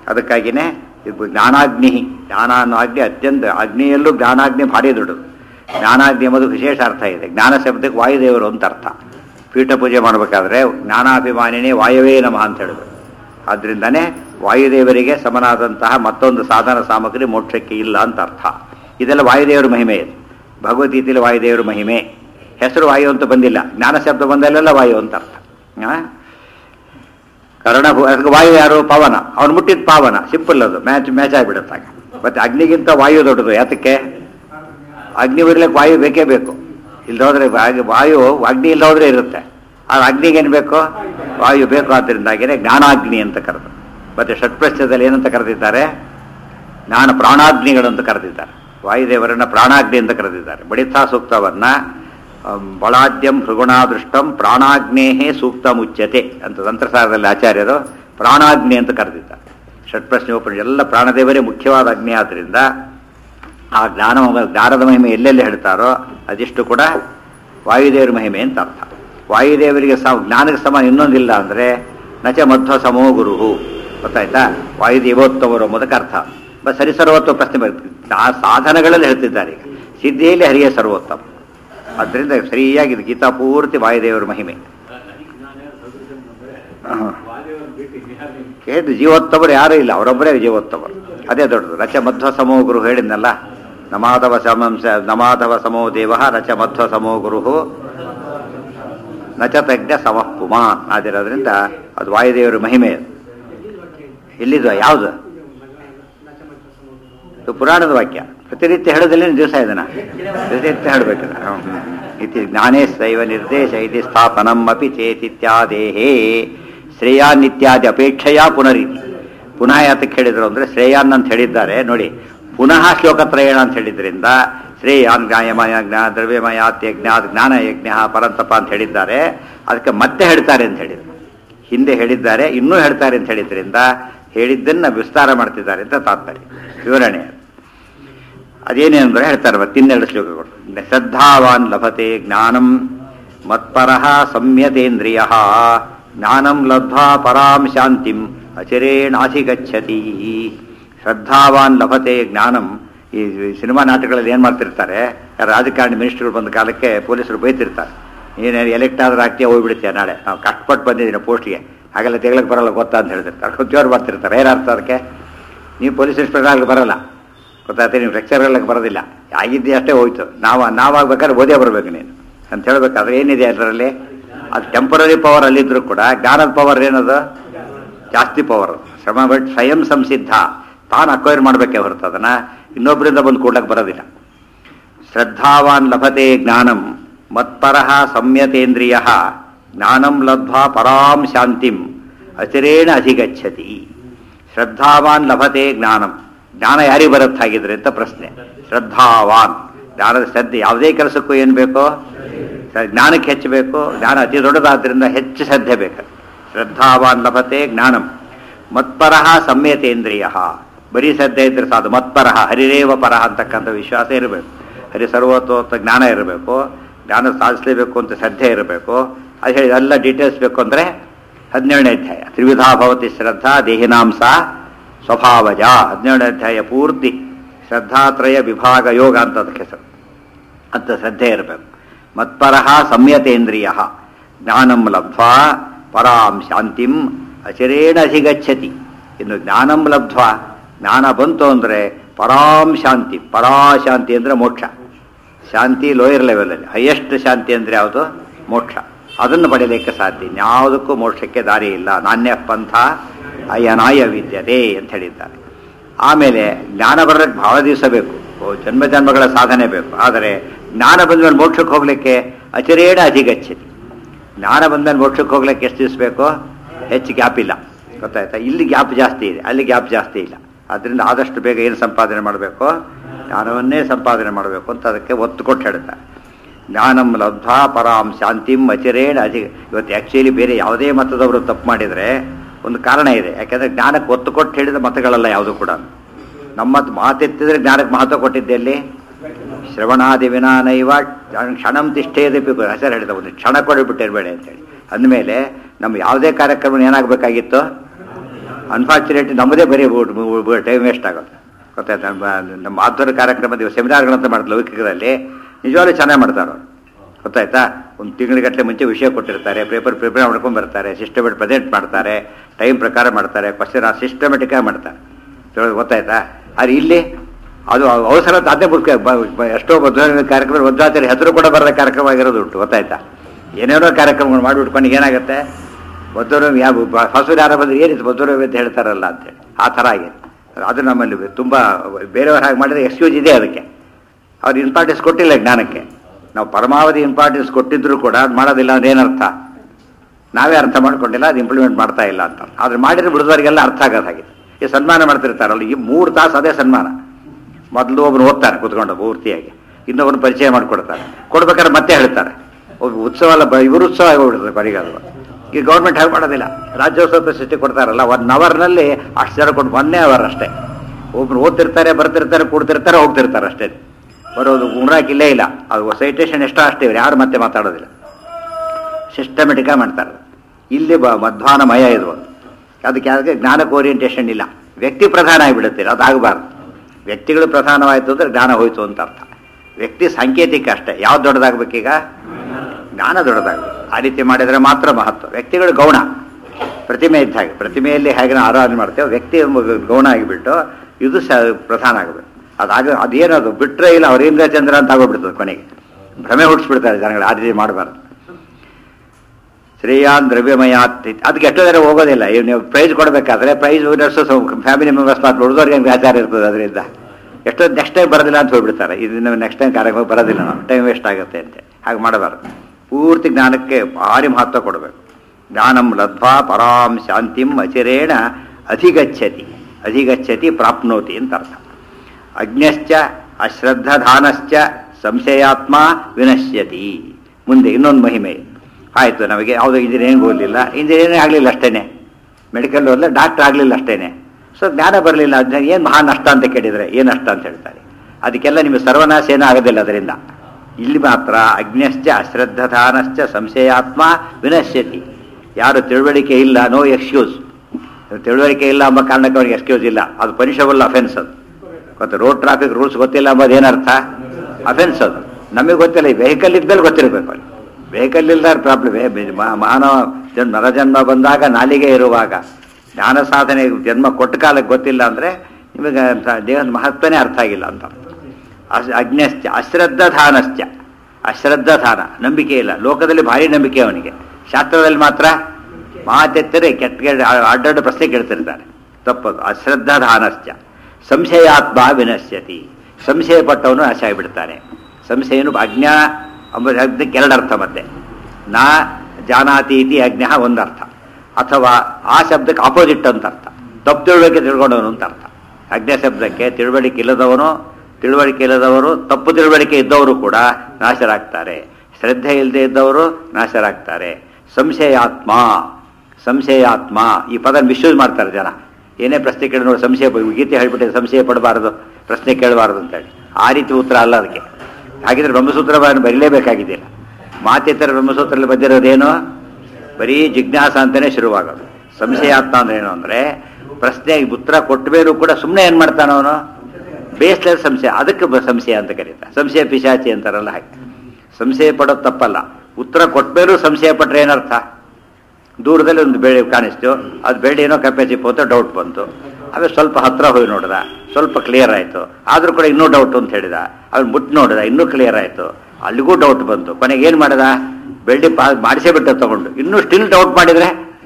ಅದಕ್ಕಾಗಿಯೇ ಇದು ಜ್ಞಾನಾಗ್ನಿ ಜ್ಞಾನ ಅನ್ನೋ ಅಗ್ನಿ ಅತ್ಯಂತ ಅಗ್ನಿಯಲ್ಲೂ ಜ್ಞಾನಾಗ್ನಿ ಭಾರಿ ದೊಡ್ಡದು ಜ್ಞಾನಾಗ್ನಿ ಎಂಬುದು ವಿಶೇಷ ಅರ್ಥ ಇದೆ ಜ್ಞಾನ ಶಬ್ದಕ್ಕೆ ವಾಯುದೇವರು ಅಂತ ಅರ್ಥ ಪೀಠ ಪೂಜೆ ಮಾಡಬೇಕಾದ್ರೆ ಜ್ಞಾನಾಭಿಮಾನಿನೇ ವಾಯವೇ ನಮಃ ಅಂತ ಹೇಳಿದ್ರು ಆದ್ದರಿಂದನೇ ವಾಯುದೇವರಿಗೆ ಸಮನಾದಂತಹ ಮತ್ತೊಂದು ಸಾಧನ ಸಾಮಗ್ರಿ ಮೋಕ್ಷಕ್ಕೆ ಇಲ್ಲ ಅಂತ ಅರ್ಥ ಇದೆಲ್ಲ ವಾಯುದೇವರ ಮಹಿಮೆ ಇದು ಭಗವದ್ಗೀತೆಯಲ್ಲಿ ವಾಯುದೇವರ ಮಹಿಮೆ ಹೆಸರು ವಾಯು ಅಂತ ಬಂದಿಲ್ಲ ಜ್ಞಾನ ಶಬ್ದ ಬಂದಲ್ಲೆಲ್ಲ ವಾಯು ಅಂತ ಅರ್ಥ ಆ? ಕರ್ಣ ಅದಕ್ಕೆ ವಾಯು ಯಾರು ಪವನ ಅವನು ಮುಟ್ಟಿದ ಪಾವನ ಸಿಂಪಲ್ ಅದು ಮ್ಯಾಚ್ ಮ್ಯಾಚ್ ಆಗಿಬಿಡುತ್ತಾಗ ಮತ್ತೆ ಅಗ್ನಿಗಿಂತ ವಾಯು ದೊಡ್ಡದು ಯಾತಕ್ಕೆ ಅಗ್ನಿ ಉರಿಲಿಕ್ಕೆ ವಾಯು ಬೇಕೇ ಬೇಕು ಇಲ್ದೋದ್ರೆ ವಾಯು- ವಾಯು ಅಗ್ನಿ ಇಲ್ಲದೋದ್ರೆ ಇರುತ್ತೆ ಆ ಅಗ್ನಿಗೆ ಏನು ಬೇಕು ವಾಯು ಬೇಕು ಆದ್ದರಿಂದಾಗಿನೇ ಜ್ಞಾನಾಗ್ನಿ ಅಂತ ಕರೆದು ಮತ್ತೆ ಷಟ್ಪ್ರಸ್ಥದಲ್ಲಿ ಏನಂತ ಕರೆದಿದ್ದಾರೆ ಜ್ಞಾನ ಪ್ರಾಣಾಗ್ನಿಗಳು ಅಂತ ಕರೆದಿದ್ದಾರೆ ವಾಯುದೇವರನ್ನ ಪ್ರಾಣಾಗ್ನಿ ಅಂತ ಕರೆದಿದ್ದಾರೆ ಬಡಿತಾ ಸೂಕ್ತವನ್ನ ಅಂ, ಬಲಾದ್ಯಂ ಭೃಗುಣಾದೃಷ್ಟಂ ಪ್ರಾಣಾಗ್ನೇಹೇ ಸೂಕ್ತ ಮುಚ್ಯತೆ ಅಂತ ತಂತ್ರಸಾರದಲ್ಲಿ ಆಚಾರ್ಯರು ಪ್ರಾಣಾಗ್ನಿ ಅಂತ ಕರೆದಿದ್ದಾರೆ ಷಟ್ಪ್ರಶ್ನೆ ಉಪನಿಷತ್ ಎಲ್ಲ ಪ್ರಾಣದೇವರೇ ಮುಖ್ಯವಾದ ಅಗ್ನಿ ಆದ್ದರಿಂದ ಆ ಜ್ಞಾನ ಜ್ಞಾನದ ಮಹಿಮೆ ಎಲ್ಲೆಲ್ಲಿ ಹೇಳ್ತಾರೋ ಅದಿಷ್ಟು ಕೂಡ ವಾಯುದೇವರ ಮಹಿಮೆ ಅಂತ ಅರ್ಥ ವಾಯುದೇವರಿಗೆ ಸಮ ಜ್ಞಾನಕ್ಕೆ ಸಮ ಇನ್ನೊಂದಿಲ್ಲ ಅಂದರೆ ನಚ ಮಧ್ವ ಸಮೋ ಗುರುಹು ಗೊತ್ತಾಯ್ತಾ ವಾಯುದೇವೋತ್ತಮರು ಎಂಬುದಕ್ಕೆ ಅರ್ಥ ಬಸ್ ಸರಿ ಸರ್ವೋತ್ತಮ ಪ್ರಶ್ನೆ ಬರುತ್ತೆ ಆ ಸಾಧನಗಳಲ್ಲಿ ಹೇಳ್ತಿದ್ದಾರೆ ಈಗ ಸಿದ್ಧಿಯಲ್ಲಿ ಹರಿಯ ಸರ್ವೋತ್ತಮ ಅದರಿಂದ ಸರಿಯಾಗಿ ಇದು ಗೀತಾ ಪೂರ್ತಿ ವಾಯುದೇವರ ಮಹಿಮೆ ಕೇಳಿದ್ದು ಜೀವೋತ್ತಮರು ಯಾರೂ ಇಲ್ಲ ಅವರೊಬ್ಬರೇ ಜೀವೋತ್ತಮರು ಅದೇ ದೊಡ್ಡದು ರಚ ಮಧ್ವ ಸಮೋ ಗುರು ಹೇಳಿದ್ನಲ್ಲ ನಮಾಧವ ಸಮಂಸ ನಮಾಧವ ಸಮೋ ದೇವ ರಚ ಮಧ್ವ ಸಮೋ ಗುರು ನಚ ತಜ್ಞ ಸಮಃ ಪುಮಾನ್ ಆದಿರೋದ್ರಿಂದ ಅದು ವಾಯುದೇವರ ಮಹಿಮೆ ಅದು. ಎಲ್ಲಿದು ಯಾವುದು ಇದು ಪುರಾಣದ ವಾಕ್ಯ ಪ್ರತಿನಿತ್ಯ ಹೇಳೋದಲ್ಲಿ ದಿವಸ ಇದನ್ನ ಪ್ರತಿನಿತ್ಯ ಹೇಳಬೇಕಲ್ಲ ಇತಿ ಜ್ಞಾನೇ ಸೈವ ನಿರ್ದೇಶ ಇತಿ ಸ್ಥಾಪನಂ ಅಪಿ ಚೇತಿತ್ಯಾದೇಹೇ ಶ್ರೇಯಾನ್ನಿತ್ಯಾದಿ ಅಪೇಕ್ಷೆಯ ಪುನರಿತಿ ಪುನಃ ಯಾತಕ್ಕೆ ಹೇಳಿದ್ರು ಅಂದ್ರೆ ಶ್ರೇಯಾನ್ ಅಂತ ಹೇಳಿದ್ದಾರೆ ನೋಡಿ ಪುನಃ ಶ್ಲೋಕತ್ರಯಣ ಅಂತ ಹೇಳಿದ್ರಿಂದ ಶ್ರೇಯಾನ್ ಜ್ಞಾಯಮಯ ಜ್ಞಾನ ದ್ರವ್ಯಮಯ ಯಜ್ಞ ಜ್ಞಾನ ಯಜ್ಞ ಪರಂತಪ ಅಂತ ಹೇಳಿದ್ದಾರೆ ಅದಕ್ಕೆ ಮತ್ತೆ ಹೇಳ್ತಾರೆ ಅಂತ ಹೇಳಿದ್ರು ಹಿಂದೆ ಹೇಳಿದ್ದಾರೆ ಇನ್ನೂ ಹೇಳ್ತಾರೆ ಅಂತ ಹೇಳಿದ್ರಿಂದ ಹೇಳಿದ್ದನ್ನ ವಿಸ್ತಾರ ಮಾಡ್ತಿದ್ದಾರೆ ಅಂತ ತಾತ್ಪರ್ಯ ವಿವರಣೆ ಅದು. ಅದೇನೇನೆಂದ್ರೆ ಹೇಳ್ತಾರೆ ಮತ್ತೆ ಇನ್ನೆರಡು ಶ್ಲೋಕಗಳು ಶ್ರದ್ಧಾವಾನ್ ಲಭತೆ ಜ್ಞಾನಂ ಮತ್ಪರಃ ಸಂಯತೇಂದ್ರಿಯ ಜ್ಞಾನಂ ಲಬ್ಧ್ವಾ ಪರಾಂ ಶಾಂತಿಂ ಅಚಿರೇಣಾಧಿಗಚ್ಚತಿ ಶ್ರದ್ಧಾವಾನ್ ಲಭತೆ ಜ್ಞಾನಂ ಈ ಸಿನಿಮಾ ನಾಟಕಗಳಲ್ಲಿ ಏನು ಮಾಡ್ತಿರ್ತಾರೆ ರಾಜಕಾರಣಿ ಮಿನಿಸ್ಟರ್ಗಳು ಬಂದ ಕಾಲಕ್ಕೆ ಪೊಲೀಸರು ಬೈತಿರ್ತಾರೆ ನೀನೇನು ಎಲೆಕ್ಟ್ ಆದ್ರೆ ಆಗ್ತೀಯ ಹೋಗ್ಬಿಡ್ತೀಯ ನಾಳೆ ನಾವು ಕಷ್ಟಪಟ್ಟು ಬಂದಿದ್ದೀನಿ ಪೋಸ್ಟ್ಗೆ ಹಾಗೆಲ್ಲ ತೆಗ್ಲಕ್ಕೆ ಬರಲ್ಲ ಗೊತ್ತಾ ಅಂತ ಹೇಳ್ತಿರ್ತಾರೆ ಕುತ್ತಿಯವ್ರು ಬರ್ತಿರ್ತಾರೆ ಏನರ್ಥ ಅದಕ್ಕೆ ನೀವು ಪೊಲೀಸ್ ಇನ್ಸ್ಪೆಕ್ಟರ್ ಆಗಲಿ ಬರಲ್ಲ ಗೊತ್ತಾಯ್ತು ನೀವು ಲೆಕ್ಚರ್ಗಳಿಗೆ ಬರೋದಿಲ್ಲ ಆಗಿದ್ದೇ ಅಷ್ಟೇ ಹೋಯ್ತು ನಾವು ನಾವಾಗ್ಬೇಕಾದ್ರೆ ಓದೇ ಬರಬೇಕು ನೀನು ಅಂತ ಹೇಳ್ಬೇಕಾದ್ರೆ ಏನಿದೆ ಅದರಲ್ಲಿ ಅದು ಟೆಂಪರರಿ ಪವರ್ ಅಲ್ಲಿದ್ರು ಕೂಡ ಜ್ಞಾನದ ಪವರ್ ಏನದು ಜಾಸ್ತಿ ಪವರ್ ಶ್ರಮ ಬಟ್ ಸ್ವಯಂ ಸಂಸಿದ್ಧ ತಾನು ಅಕ್ವೈರ್ ಮಾಡಬೇಕೇ ಹೊರತು ಅದನ್ನ ಇನ್ನೊಬ್ಬರಿಂದ ಬಂದು ಕೂಡ್ಲಕ್ಕೆ ಬರೋದಿಲ್ಲ ಶ್ರದ್ಧಾವಾನ್ ಲಭತೆ ಜ್ಞಾನಂ ಮತ್ಪರಃ ಸಂಯತೇಂದ್ರಿಯ ಜ್ಞಾನಂ ಲಬ್ಧ್ವಾ ಪರಾಂ ಶಾಂತಿಂ ಅಚಿರೇಣ ಅಧಿಗಚ್ಚತಿ ಶ್ರದ್ಧಾವಾನ್ ಲಭತೆ ಜ್ಞಾನಂ ಜ್ಞಾನ ಯಾರಿಗೆ ಬರುತ್ತಾಗಿದ್ರೆ ಅಂತ ಪ್ರಶ್ನೆ ಶ್ರದ್ಧಾವಾನ್ ಜ್ಞಾನದ ಶ್ರದ್ಧೆ ಯಾವುದೇ ಕೆಲಸಕ್ಕೂ ಏನು ಬೇಕೋ ಸ- ಜ್ಞಾನಕ್ಕೆ ಹೆಚ್ಚು ಬೇಕು ಜ್ಞಾನ ಅತಿ ದೊಡ್ಡದಾದ್ರಿಂದ ಹೆಚ್ಚು ಶ್ರದ್ಧೆ ಬೇಕು ಶ್ರದ್ಧಾವಾನ್ ಲಭತೆ ಜ್ಞಾನಂ ಮತ್ಪರಃ ಸಂಯತೇಂದ್ರಿಯ ಬರೀ ಶ್ರದ್ಧೆ ಇದ್ರೆ ಸಾಧು ಮತ್ಪರಃ ಹರಿರೇವ ಪರಃ ಅಂತಕ್ಕಂಥ ವಿಶ್ವಾಸ ಇರಬೇಕು ಹರಿ ಸರ್ವೋತ್ತೋತ್ತ ಜ್ಞಾನ ಇರಬೇಕು ಜ್ಞಾನ ಸಾಧಿಸಲೇಬೇಕು ಅಂತ ಶ್ರದ್ಧೆ ಇರಬೇಕು ಅದು ಹೇಳಿ ಎಲ್ಲ ಡೀಟೇಲ್ಸ್ ಬೇಕು ಅಂದರೆ ಹದಿನೇಳನೇ ಅಧ್ಯಾಯ ತ್ರಿವಿಧಾ ಭವತಿ ಶ್ರದ್ಧಾ ದೇಹಿನಾಂಸ ಸ್ವಭಾವಜ ಹದಿನೇಳನೇ ಅಧ್ಯಾಯ ಪೂರ್ತಿ ಶ್ರದ್ಧಾತ್ರಯ ವಿಭಾಗ ಯೋಗ ಅಂತ ಅದಕ್ಕೆ ಹೆಸರು ಅಂತ ಶ್ರದ್ಧೆ ಇರಬೇಕು ಮತ್ಪರಃ ಸಂಯತೇಂದ್ರಿಯ ಜ್ಞಾನಂ ಲಬ್ಧ್ವಾ ಪರಾಂ ಶಾಂತಿಂ ಅಚಿರೇಣ ಅಧಿಗಚ್ಚತಿ ಇನ್ನು ಜ್ಞಾನಂ ಲಬ್ಧ್ವಾ ಜ್ಞಾನ ಬಂತು ಅಂದರೆ ಪರಾಂ ಶಾಂತಿ ಪರಾಶಾಂತಿ ಅಂದರೆ ಮೋಕ್ಷ ಶಾಂತಿ ಲೋಯರ್ ಲೆವೆಲಲ್ಲಿ ಹೈಯೆಸ್ಟ್ ಶಾಂತಿ ಅಂದರೆ ಯಾವುದು ಮೋಕ್ಷ ಅದನ್ನು ಪಡೆಯಲಿಕ್ಕೆ ಸಾಧ್ಯ ಇನ್ಯಾವುದಕ್ಕೂ ಮೋಕ್ಷಕ್ಕೆ ದಾರಿ ಇಲ್ಲ ನಾಣ್ಯ ಪಂಥ ಅಯನಾಯ ವಿದ್ಯತೆ ಅಂತ ಹೇಳಿದ್ದಾರೆ ಆಮೇಲೆ ಜ್ಞಾನ ಬರೋದಕ್ಕೆ ಬಹಳ ದಿವಸ ಬೇಕು ಓ, ಜನ್ಮ ಜನ್ಮಗಳ ಸಾಧನೆ ಬೇಕು ಆದರೆ ಜ್ಞಾನ ಬಂದ್ಮೇಲೆ ಮೋಕ್ಷಕ್ಕೆ ಹೋಗ್ಲಿಕ್ಕೆ ಅಚಿರೇಣ ಅಧಿಗಚ್ಚತಿ ಜ್ಞಾನ ಬಂದ್ಮೇಲೆ ಮೋಕ್ಷಕ್ಕೆ ಹೋಗ್ಲಿಕ್ಕೆ ಎಷ್ಟು ದಿವಸ ಬೇಕು ಹೆಚ್ಚು ಗ್ಯಾಪ್ ಇಲ್ಲ ಗೊತ್ತಾಯ್ತಾ ಇಲ್ಲಿ ಗ್ಯಾಪ್ ಜಾಸ್ತಿ ಇದೆ ಅಲ್ಲಿ ಗ್ಯಾಪ್ ಜಾಸ್ತಿ ಇಲ್ಲ ಅದರಿಂದ ಆದಷ್ಟು ಬೇಗ ಏನು ಸಂಪಾದನೆ ಮಾಡಬೇಕು ಜ್ಞಾನವನ್ನೇ ಸಂಪಾದನೆ ಮಾಡಬೇಕು ಅಂತ ಅದಕ್ಕೆ ಒತ್ತು ಕೊಟ್ಟು ಹೇಳ್ತಾರೆ ಜ್ಞಾನಂ ಲಬ್ಧ್ವಾ ಪರಾಂ ಶಾಂತಿಂ ಅಚಿರೇಣ ಅಧಿ ಇವತ್ತು ಆ್ಯಕ್ಚುಲಿ ಬೇರೆ ಯಾವುದೇ ಮತದವರು ತಪ್ಪು ಮಾಡಿದರೆ ಒಂದು ಕಾರಣ ಇದೆ ಯಾಕೆಂದರೆ ಜ್ಞಾನಕ್ಕೆ ಒತ್ತು ಕೊಟ್ಟು ಹೇಳಿದ ಮತಗಳಲ್ಲ ಯಾವುದು ಕೂಡ ನಮ್ಮ ಮಾತೆತ್ತಿದ್ರೆ ಜ್ಞಾನಕ್ಕೆ ಮಹತ್ವ ಕೊಟ್ಟಿದ್ದೆ ಅಲ್ಲಿ ಶ್ರವಣಾದಿ ವಿನಾನೈವ ಕ್ಷಣಂ ತಿಷ್ಠೇದಪಿ ಹೆಸರು ಹೇಳಿದ ಒಂದು ಕ್ಷಣ ಕೊಡಿಬಿಟ್ಟಿರಬೇಡಿ ಅಂತೇಳಿ ಅಂದಮೇಲೆ ನಮ್ಮ ಯಾವುದೇ ಕಾರ್ಯಕ್ರಮ ಏನಾಗಬೇಕಾಗಿತ್ತು ಅನ್ಫಾರ್ಚುನೇಟ್ ನಮ್ಮದೇ ಬರೀ ಟೈಮ್ ವೇಸ್ಟ್ ಆಗುತ್ತೆ ಗೊತ್ತಾಯ್ತಾ ನಮ್ಮ ನಮ್ಮ ಆಧ್ವರ ಕಾರ್ಯಕ್ರಮದ ಸೆಮಿನಾರ್ಗಳಂತ ಮಾಡ್ತಾರೆ ಲೌಕಿಕದಲ್ಲಿ ನಿಜವಾಗ್ಲೂ ಚೆನ್ನಾಗಿ ಮಾಡ್ತಾರೆ ಅವ್ರು ಗೊತ್ತಾಯ್ತಾ ಒಂದು ತಿಂಗಳಿಗಟ್ಟಲೆ ಮುಂಚೆ ವಿಷಯ ಕೊಟ್ಟಿರ್ತಾರೆ ಪೇಪರ್ ಪ್ರಿಪೇರ್ ಮಾಡ್ಕೊಂಡು ಬರ್ತಾರೆ ಸಿಸ್ಟಮೆಟ್ ಪ್ರೆಸೆಂಟ್ ಮಾಡ್ತಾರೆ ಟೈಮ್ ಪ್ರಕಾರ ಮಾಡ್ತಾರೆ ಕ್ವಶನ್ ಸಿಸ್ಟಮೆಟಿಕ್ಕಾಗಿ ಮಾಡ್ತಾರೆ ತಿಳ್ದು ಗೊತ್ತಾಯ್ತಾ ಆದರೆ ಇಲ್ಲಿ ಅದು ಅವಸರ ಅಂತ ಅದೇ ಬುಕ್ ಎಷ್ಟೋ ಮಧ್ವಾಚಾರ್ಯ ಕಾರ್ಯಕ್ರಮ ಮಧ್ವಾಚಾರ್ಯ ಹೆಸರು ಕೂಡ ಬರದ ಕಾರ್ಯಕ್ರಮ ಆಗಿರೋದು ಉಂಟು ಗೊತ್ತಾಯ್ತಾ ಏನೇನೋ ಕಾರ್ಯಕ್ರಮಗಳು ಮಾಡಿಬಿಟ್ಕೊಂಡು ಏನಾಗುತ್ತೆ ಮಧ್ವರವಿ ಯಾವ ಫಸ್ಟ್ ಯಾರ ಬಂದ್ರೆ ಏನಿತ್ತು ಮಧ್ವರವಿ ಅಂತ ಹೇಳ್ತಾರಲ್ಲ ಅಂತೇಳಿ ಆ ಥರ ಆಗಿದೆ ಅದು ನಮ್ಮಲ್ಲಿ ತುಂಬ ಬೇರೆಯವ್ರು ಹಾಗೆ ಮಾಡಿದ್ರೆ ಎಕ್ಸ್ಕ್ಯೂಸ್ ಇದೆ ಅದಕ್ಕೆ ಅವ್ರು ಇಂಪಾರ್ಟೆನ್ಸ್ ಕೊಟ್ಟಿಲ್ಲ ಜ್ಞಾನಕ್ಕೆ ನಾವು ಪರಮಾವಧಿ ಇಂಪಾರ್ಟೆನ್ಸ್ ಕೊಟ್ಟಿದ್ರು ಕೂಡ ಅದು ಮಾಡೋದಿಲ್ಲ ಅಂದ್ರೆ ಏನರ್ಥ ನಾವೇ ಅರ್ಥ ಮಾಡ್ಕೊಂಡಿಲ್ಲ ಅದು ಇಂಪ್ಲಿಮೆಂಟ್ ಮಾಡ್ತಾ ಇಲ್ಲ ಅಂತ ಆದ್ರೆ ಮಾಡಿದ್ರೆ ಬಿಡಿದವರಿಗೆಲ್ಲ ಅರ್ಥ ಆಗೋದು ಹಾಗೆ ಈ ಸನ್ಮಾನ ಮಾಡ್ತಿರ್ತಾರಲ್ಲ ಈ ಮೂರು ತಾಸು ಅದೇ ಸನ್ಮಾನ ಮೊದಲು ಒಬ್ರು ಓದ್ತಾರೆ ಕೂತ್ಕೊಂಡು ಪೂರ್ತಿಯಾಗಿ ಇನ್ನೊಬ್ಬರು ಪರಿಚಯ ಮಾಡಿಕೊಡ್ತಾರೆ ಕೊಡ್ಬೇಕಾದ್ರೆ ಮತ್ತೆ ಹೇಳ್ತಾರೆ ಒಬ್ಬ ಉತ್ಸವ ಅಲ್ಲ ಬ- ಇವರು ಉತ್ಸವ ಆಗಿಬಿಡ್ತಾರೆ ಬರಿಗಾಲ ಈ ಗೌರ್ಮೆಂಟ್ ಹಾಗೆ ಮಾಡೋದಿಲ್ಲ ರಾಜ್ಯೋತ್ಸವ ಪ್ರಶಸ್ತಿ ಕೊಡ್ತಾರಲ್ಲ ಒನ್ ಅವರ್ನಲ್ಲಿ ಅಷ್ಟು ಜನ ಕೊಟ್ಟು ಒಂದೇ ಅವರ್ ಅಷ್ಟೇ ಒಬ್ರು ಓದ್ತಿರ್ತಾರೆ ಬರ್ತಿರ್ತಾರೆ ಕೂಡ್ತಿರ್ತಾರೆ ಹೋಗ್ತಿರ್ತಾರೆ ಅಷ್ಟೇ ಬರೋದು ಉಮ್ರಾಕಿಲ್ಲೇ ಇಲ್ಲ ಅದು ಸೈಟೇಷನ್ ಎಷ್ಟೋ ಅಷ್ಟೇ ಇವ್ರು ಯಾರು ಮತ್ತೆ ಮಾತಾಡೋದಿಲ್ಲ ಸಿಸ್ಟಮೆಟಿಕಾಗಿ ಮಾಡ್ತಾರೆ ಇಲ್ಲಿ ಬ ಮಧ್ವಾನಮಯ ಇದು ಒಂದು ಅದಕ್ಕೆ ಯಾವುದೇ ಜ್ಞಾನಕ್ಕೆ ಓರಿಯಂಟೇಷನ್ ಇಲ್ಲ ವ್ಯಕ್ತಿ ಪ್ರಧಾನ ಆಗಿಬಿಡುತ್ತೆ ಅದಾಗಬಾರ್ದು ವ್ಯಕ್ತಿಗಳು ಪ್ರಧಾನವಾಯಿತು ಅಂದರೆ ಜ್ಞಾನ ಹೋಯ್ತು ಅಂತ ಅರ್ಥ ವ್ಯಕ್ತಿ ಸಾಂಕೇತಿಕ ಅಷ್ಟೇ ಯಾವ್ದು ದೊಡ್ಡದಾಗಬೇಕೀಗ ಜ್ಞಾನ ದೊಡ್ಡದಾಗಬೇಕು ಆ ರೀತಿ ಮಾಡಿದರೆ ಮಾತ್ರ ಮಹತ್ವ ವ್ಯಕ್ತಿಗಳು ಗೌಣ ಪ್ರತಿಮೆ ಇದ್ದ ಹಾಗೆ ಪ್ರತಿಮೆಯಲ್ಲಿ ಹೇಗೆ ನಾವು ಆರಾಧನೆ ಮಾಡ್ತೇವೆ ವ್ಯಕ್ತಿ ಎಂಬ ಗೌಣ ಆಗಿಬಿಟ್ಟು ಇದು ಸ ಪ್ರಧಾನ ಆಗಬೇಕು ಅದಾಗ ಅದೇನದು ಬಿಟ್ಟರೆ ಇಲ್ಲ ಅವರೇಂದ್ರ ಚಂದ್ರ ಅಂತ ಆಗೋಗ್ಬಿಡ್ತದೆ ಕೊನೆಗೆ ಭ್ರಮೆ ಹುಟ್ಟಿಸ್ಬಿಡ್ತಾರೆ ಜನಗಳು ಆ ರೀತಿ ಮಾಡಬಾರ್ದು ಶ್ರೇಯಾನ್ ದ್ರವ್ಯಮಯ ಅದಕ್ಕೆ ಎಷ್ಟೋ ಜನ ಹೋಗೋದಿಲ್ಲ ಇವ್ ನೀವು ಪ್ರೈಸ್ ಕೊಡಬೇಕಾದ್ರೆ ಪ್ರೈಸ್ ವಿನರ್ಸ್ ಫ್ಯಾಮಿಲಿ ಮೆಂಬರ್ಸ್ ಮಾತ್ರ ಉಳಿದವ್ರಿಗೆ ಹೆಂಗೆ ಆಚಾರ ಇರ್ತದೆ ಅದರಿಂದ ಎಷ್ಟೋ ನೆಕ್ಸ್ಟ್ ಟೈಮ್ ಬರೋದಿಲ್ಲ ಅಂತ ಹೋಗ್ಬಿಡ್ತಾರೆ ಇದನ್ನ ನೆಕ್ಸ್ಟ್ ಟೈಮ್ ಕಾರ್ಯಕ್ರಮ ಬರೋದಿಲ್ಲ ನಾವು ಟೈಮ್ ವೇಸ್ಟ್ ಆಗುತ್ತೆ ಅಂತ ಹಾಗೆ ಮಾಡಬಾರ್ದು ಪೂರ್ತಿ ಜ್ಞಾನಕ್ಕೆ ಭಾರಿ ಮಹತ್ವ ಕೊಡಬೇಕು ಜ್ಞಾನಂ ಲದ್ವಾ ಪರಾಂ ಶಾಂತಿಂ ಅಚಿರೇಣ ಅಧಿಗಚ್ಚತಿ ಅಧಿಗಚ್ಚತಿ ಪ್ರಾಪ್ನೋತಿ ಅಂತ ಅರ್ಥ ಅಜ್ಞಶ್ಚ ಅಶ್ರದ್ಧಾನಶ್ಚ ಸಂಶಯಾತ್ಮ ವಿನಶ್ಯತಿ ಮುಂದೆ ಇನ್ನೊಂದು ಮಹಿಮೆ ಆಯಿತು ನಮಗೆ ಯಾವುದೋ ಇಂಜಿನಿಯರಿಂಗ್ ಓದಲಿಲ್ಲ ಇಂಜಿನಿಯರಿಂಗ್ ಆಗಲಿಲ್ಲ ಅಷ್ಟೇನೆ ಮೆಡಿಕಲ್ ಓದಲ್ಲ ಡಾಕ್ಟರ್ ಆಗಲಿಲ್ಲ ಅಷ್ಟೇನೆ ಸೊ ಜ್ಞಾನ ಬರಲಿಲ್ಲ ಅದನ್ನ ಏನು ಮಹಾ ನಷ್ಟ ಅಂತ ಕೇಳಿದರೆ ಏನು ನಷ್ಟ ಅಂತ ಹೇಳ್ತಾರೆ ಅದಕ್ಕೆಲ್ಲ ನಿಮಗೆ ಸರ್ವನಾಶ ಏನೂ ಆಗೋದಿಲ್ಲ ಅದರಿಂದ ಇಲ್ಲಿ ಮಾತ್ರ ಅಜ್ಞಶ್ಚ ಅಶ್ರದ್ಧಾನಶ್ಚ ಸಂಶಯಾತ್ಮ ವಿನಶ್ಯತಿ ಯಾರು ತಿಳುವಳಿಕೆ ಇಲ್ಲ ನೋ ಎಕ್ಸ್ಕ್ಯೂಸ್ ತಿಳುವಳಿಕೆ ಇಲ್ಲ ಎಂಬ ಕಾರಣಕ್ಕೆ ಅವ್ರಿಗೆ ಎಕ್ಸ್ಕ್ಯೂಸ್ ಇಲ್ಲ ಅದು ಪನಿಷಬಲ್ ಅಫೆನ್ಸ್ ಅದು ಗೊತ್ತು ರೋಡ್ ಟ್ರಾಫಿಕ್ ರೂಲ್ಸ್ ಗೊತ್ತಿಲ್ಲ ಎಂಬುದು ಏನರ್ಥ ಅಫೆನ್ಸ್ ಅದು ನಮಗೆ ಗೊತ್ತಿಲ್ಲ ಈ ವೆಹಿಕಲ್ ಇದ್ಮೇಲೆ ಗೊತ್ತಿರಬೇಕು ಅಲ್ಲಿ ವೆಹಿಕಲ್ ಇಲ್ದಾರ ಪ್ರಾಬ್ಲಮ್ ಮಾನವ ಜನ್ಮ ನರಜನ್ಮ ಬಂದಾಗ ನಾಲಿಗೆ ಇರುವಾಗ ಜ್ಞಾನ ಸಾಧನೆ ಜನ್ಮ ಕೊಟ್ಟ ಕಾಲಕ್ಕೆ ಗೊತ್ತಿಲ್ಲ ಅಂದರೆ ನಿಮಗೆ ಅಂತ ದೇಹದ ಮಹತ್ವನೇ ಅರ್ಥ ಆಗಿಲ್ಲ ಅಂತ ಅಸ್ ಅಜ್ಞಶ್ಚ ಅಶ್ರದ್ಧಾನಶ್ಚ ಅಶ್ರದ್ಧಾನ ನಂಬಿಕೆ ಇಲ್ಲ ಲೋಕದಲ್ಲಿ ಭಾರಿ ನಂಬಿಕೆ ಅವನಿಗೆ ಶಾಸ್ತ್ರದಲ್ಲಿ ಮಾತ್ರ ಮಾತೆತ್ತರೆ ಕೆಟ್ಟ ಕೆಟ್ಟ ಅಡ್ಡಡ್ಡ ಪ್ರಶ್ನೆ ಕೇಳ್ತಿರ್ತಾರೆ ತಪ್ಪದು ಅಶ್ರದ್ಧಾನಶ್ಚ ಸಂಶಯಾತ್ಮ ವಿನಶ್ಯತಿ ಸಂಶಯ ಪಟ್ಟವನು ನಾಶ ಆಗಿಬಿಡ್ತಾನೆ ಸಂಶಯನು ಅಜ್ಞಾ ಎಂಬ ಶಬ್ದಕ್ಕೆ ಎರಡು ಅರ್ಥ ಮತ್ತೆ ನಾ ಜಾನಾತಿ ಇತಿ ಅಜ್ಞ ಒಂದರ್ಥ ಅಥವಾ ಆ ಶಬ್ದಕ್ಕೆ ಆಪೋಸಿಟ್ ಅಂತ ಅರ್ಥ ತಪ್ಪು ತಿಳುವಳಿಕೆ ತಿಳ್ಕೊಂಡವನು ಅಂತ ಅರ್ಥ ಅಜ್ಞ ಶಬ್ದಕ್ಕೆ ತಿಳುವಳಿಕೆ ಇಲ್ಲದವನು ತಿಳುವಳಿಕೆ ಇಲ್ಲದವರು ತಪ್ಪು ತಿಳುವಳಿಕೆ ಇದ್ದವರು ಕೂಡ ನಾಶರಾಗ್ತಾರೆ ಶ್ರದ್ಧೆ ಇಲ್ಲದೆ ಇದ್ದವರು ನಾಶರಾಗ್ತಾರೆ ಸಂಶಯಾತ್ಮ ಸಂಶಯಾತ್ಮ ಈ ಪದ ಮಿಸ್ಯೂಸ್ ಮಾಡ್ತಾರೆ ಜನ ಏನೇ ಪ್ರಶ್ನೆ ಕೇಳಿ ನೋಡಿ ಸಂಶಯ ಪ- ಗೀತೆ ಹೇಳ್ಬಿಟ್ಟು ಸಂಶಯ ಪಡಬಾರದು ಪ್ರಶ್ನೆ ಕೇಳಬಾರದು ಅಂತೇಳಿ ಆ ರೀತಿ ಉತ್ತರ ಅಲ್ಲ ಅದಕ್ಕೆ ಹಾಗಿದ್ರೆ ಬ್ರಹ್ಮಸೂತ್ರ ಬರೀಲೇಬೇಕಾಗಿದ್ದಿಲ್ಲ ಮಾತೇತರ ಬ್ರಹ್ಮಸೂತ್ರದಲ್ಲಿ ಬಂದಿರೋದೇನು ಬರೀ ಜಿಜ್ಞಾಸ ಅಂತಾನೆ ಶುರುವಾಗೋದು ಸಂಶಯಾತ್ಮ ಅಂದ್ರೆ ಏನು ಅಂದ್ರೆ ಪ್ರಶ್ನೆ ಉತ್ತರ ಕೊಟ್ಟ ಮೇಲೂ ಕೂಡ ಸುಮ್ಮನೆ ಏನ್ ಮಾಡ್ತಾನ ಅವನು ಬೇಸ್ಲೆಸ್ ಸಂಶಯ ಅದಕ್ಕೆ ಬ- ಸಂಶಯ ಅಂತ ಕರೀತಾರೆ ಸಂಶಯ ಪಿಶಾಚಿ ಅಂತಾರಲ್ಲ ಹಾಗೆ ಸಂಶಯ ಪಡೋದು ತಪ್ಪಲ್ಲ ಉತ್ತರ ಕೊಟ್ಟ ಮೇಲೂ ಸಂಶಯ ಪಟ್ರೆ ಏನರ್ಥ ದೂರದಲ್ಲಿ ಒಂದು ಬೆಳೆ ಕಾಣಿಸ್ತು ಅದು ಬೆಳೆ ಏನೋ ಕಪ್ಪೆ ಚಿಪ್ಪು ಡೌಟ್ ಬಂತು ಆಮೇಲೆ ಸ್ವಲ್ಪ ಹತ್ರ ಹೋಗಿ ನೋಡಿದ ಸ್ವಲ್ಪ ಕ್ಲಿಯರ್ ಆಯಿತು ಆದರೂ ಕೂಡ ಇನ್ನೂ ಡೌಟ್ ಅಂತ ಹೇಳಿದ ಅವ್ನು ಮುಟ್ಟು ನೋಡಿದ ಇನ್ನೂ ಕ್ಲಿಯರ್ ಆಯಿತು ಅಲ್ಲಿಗೂ ಡೌಟ್ ಬಂತು ಕೊನೆಗೆ ಏನು ಮಾಡಿದ ಬೆಳ್ಳಿ ಪಾ ಮಾಡಿಸೇ ಬಿಟ್ಟ ತಗೊಂಡು ಇನ್ನೂ ಸ್ಟಿಲ್ ಡೌಟ್ ಮಾಡಿದರೆ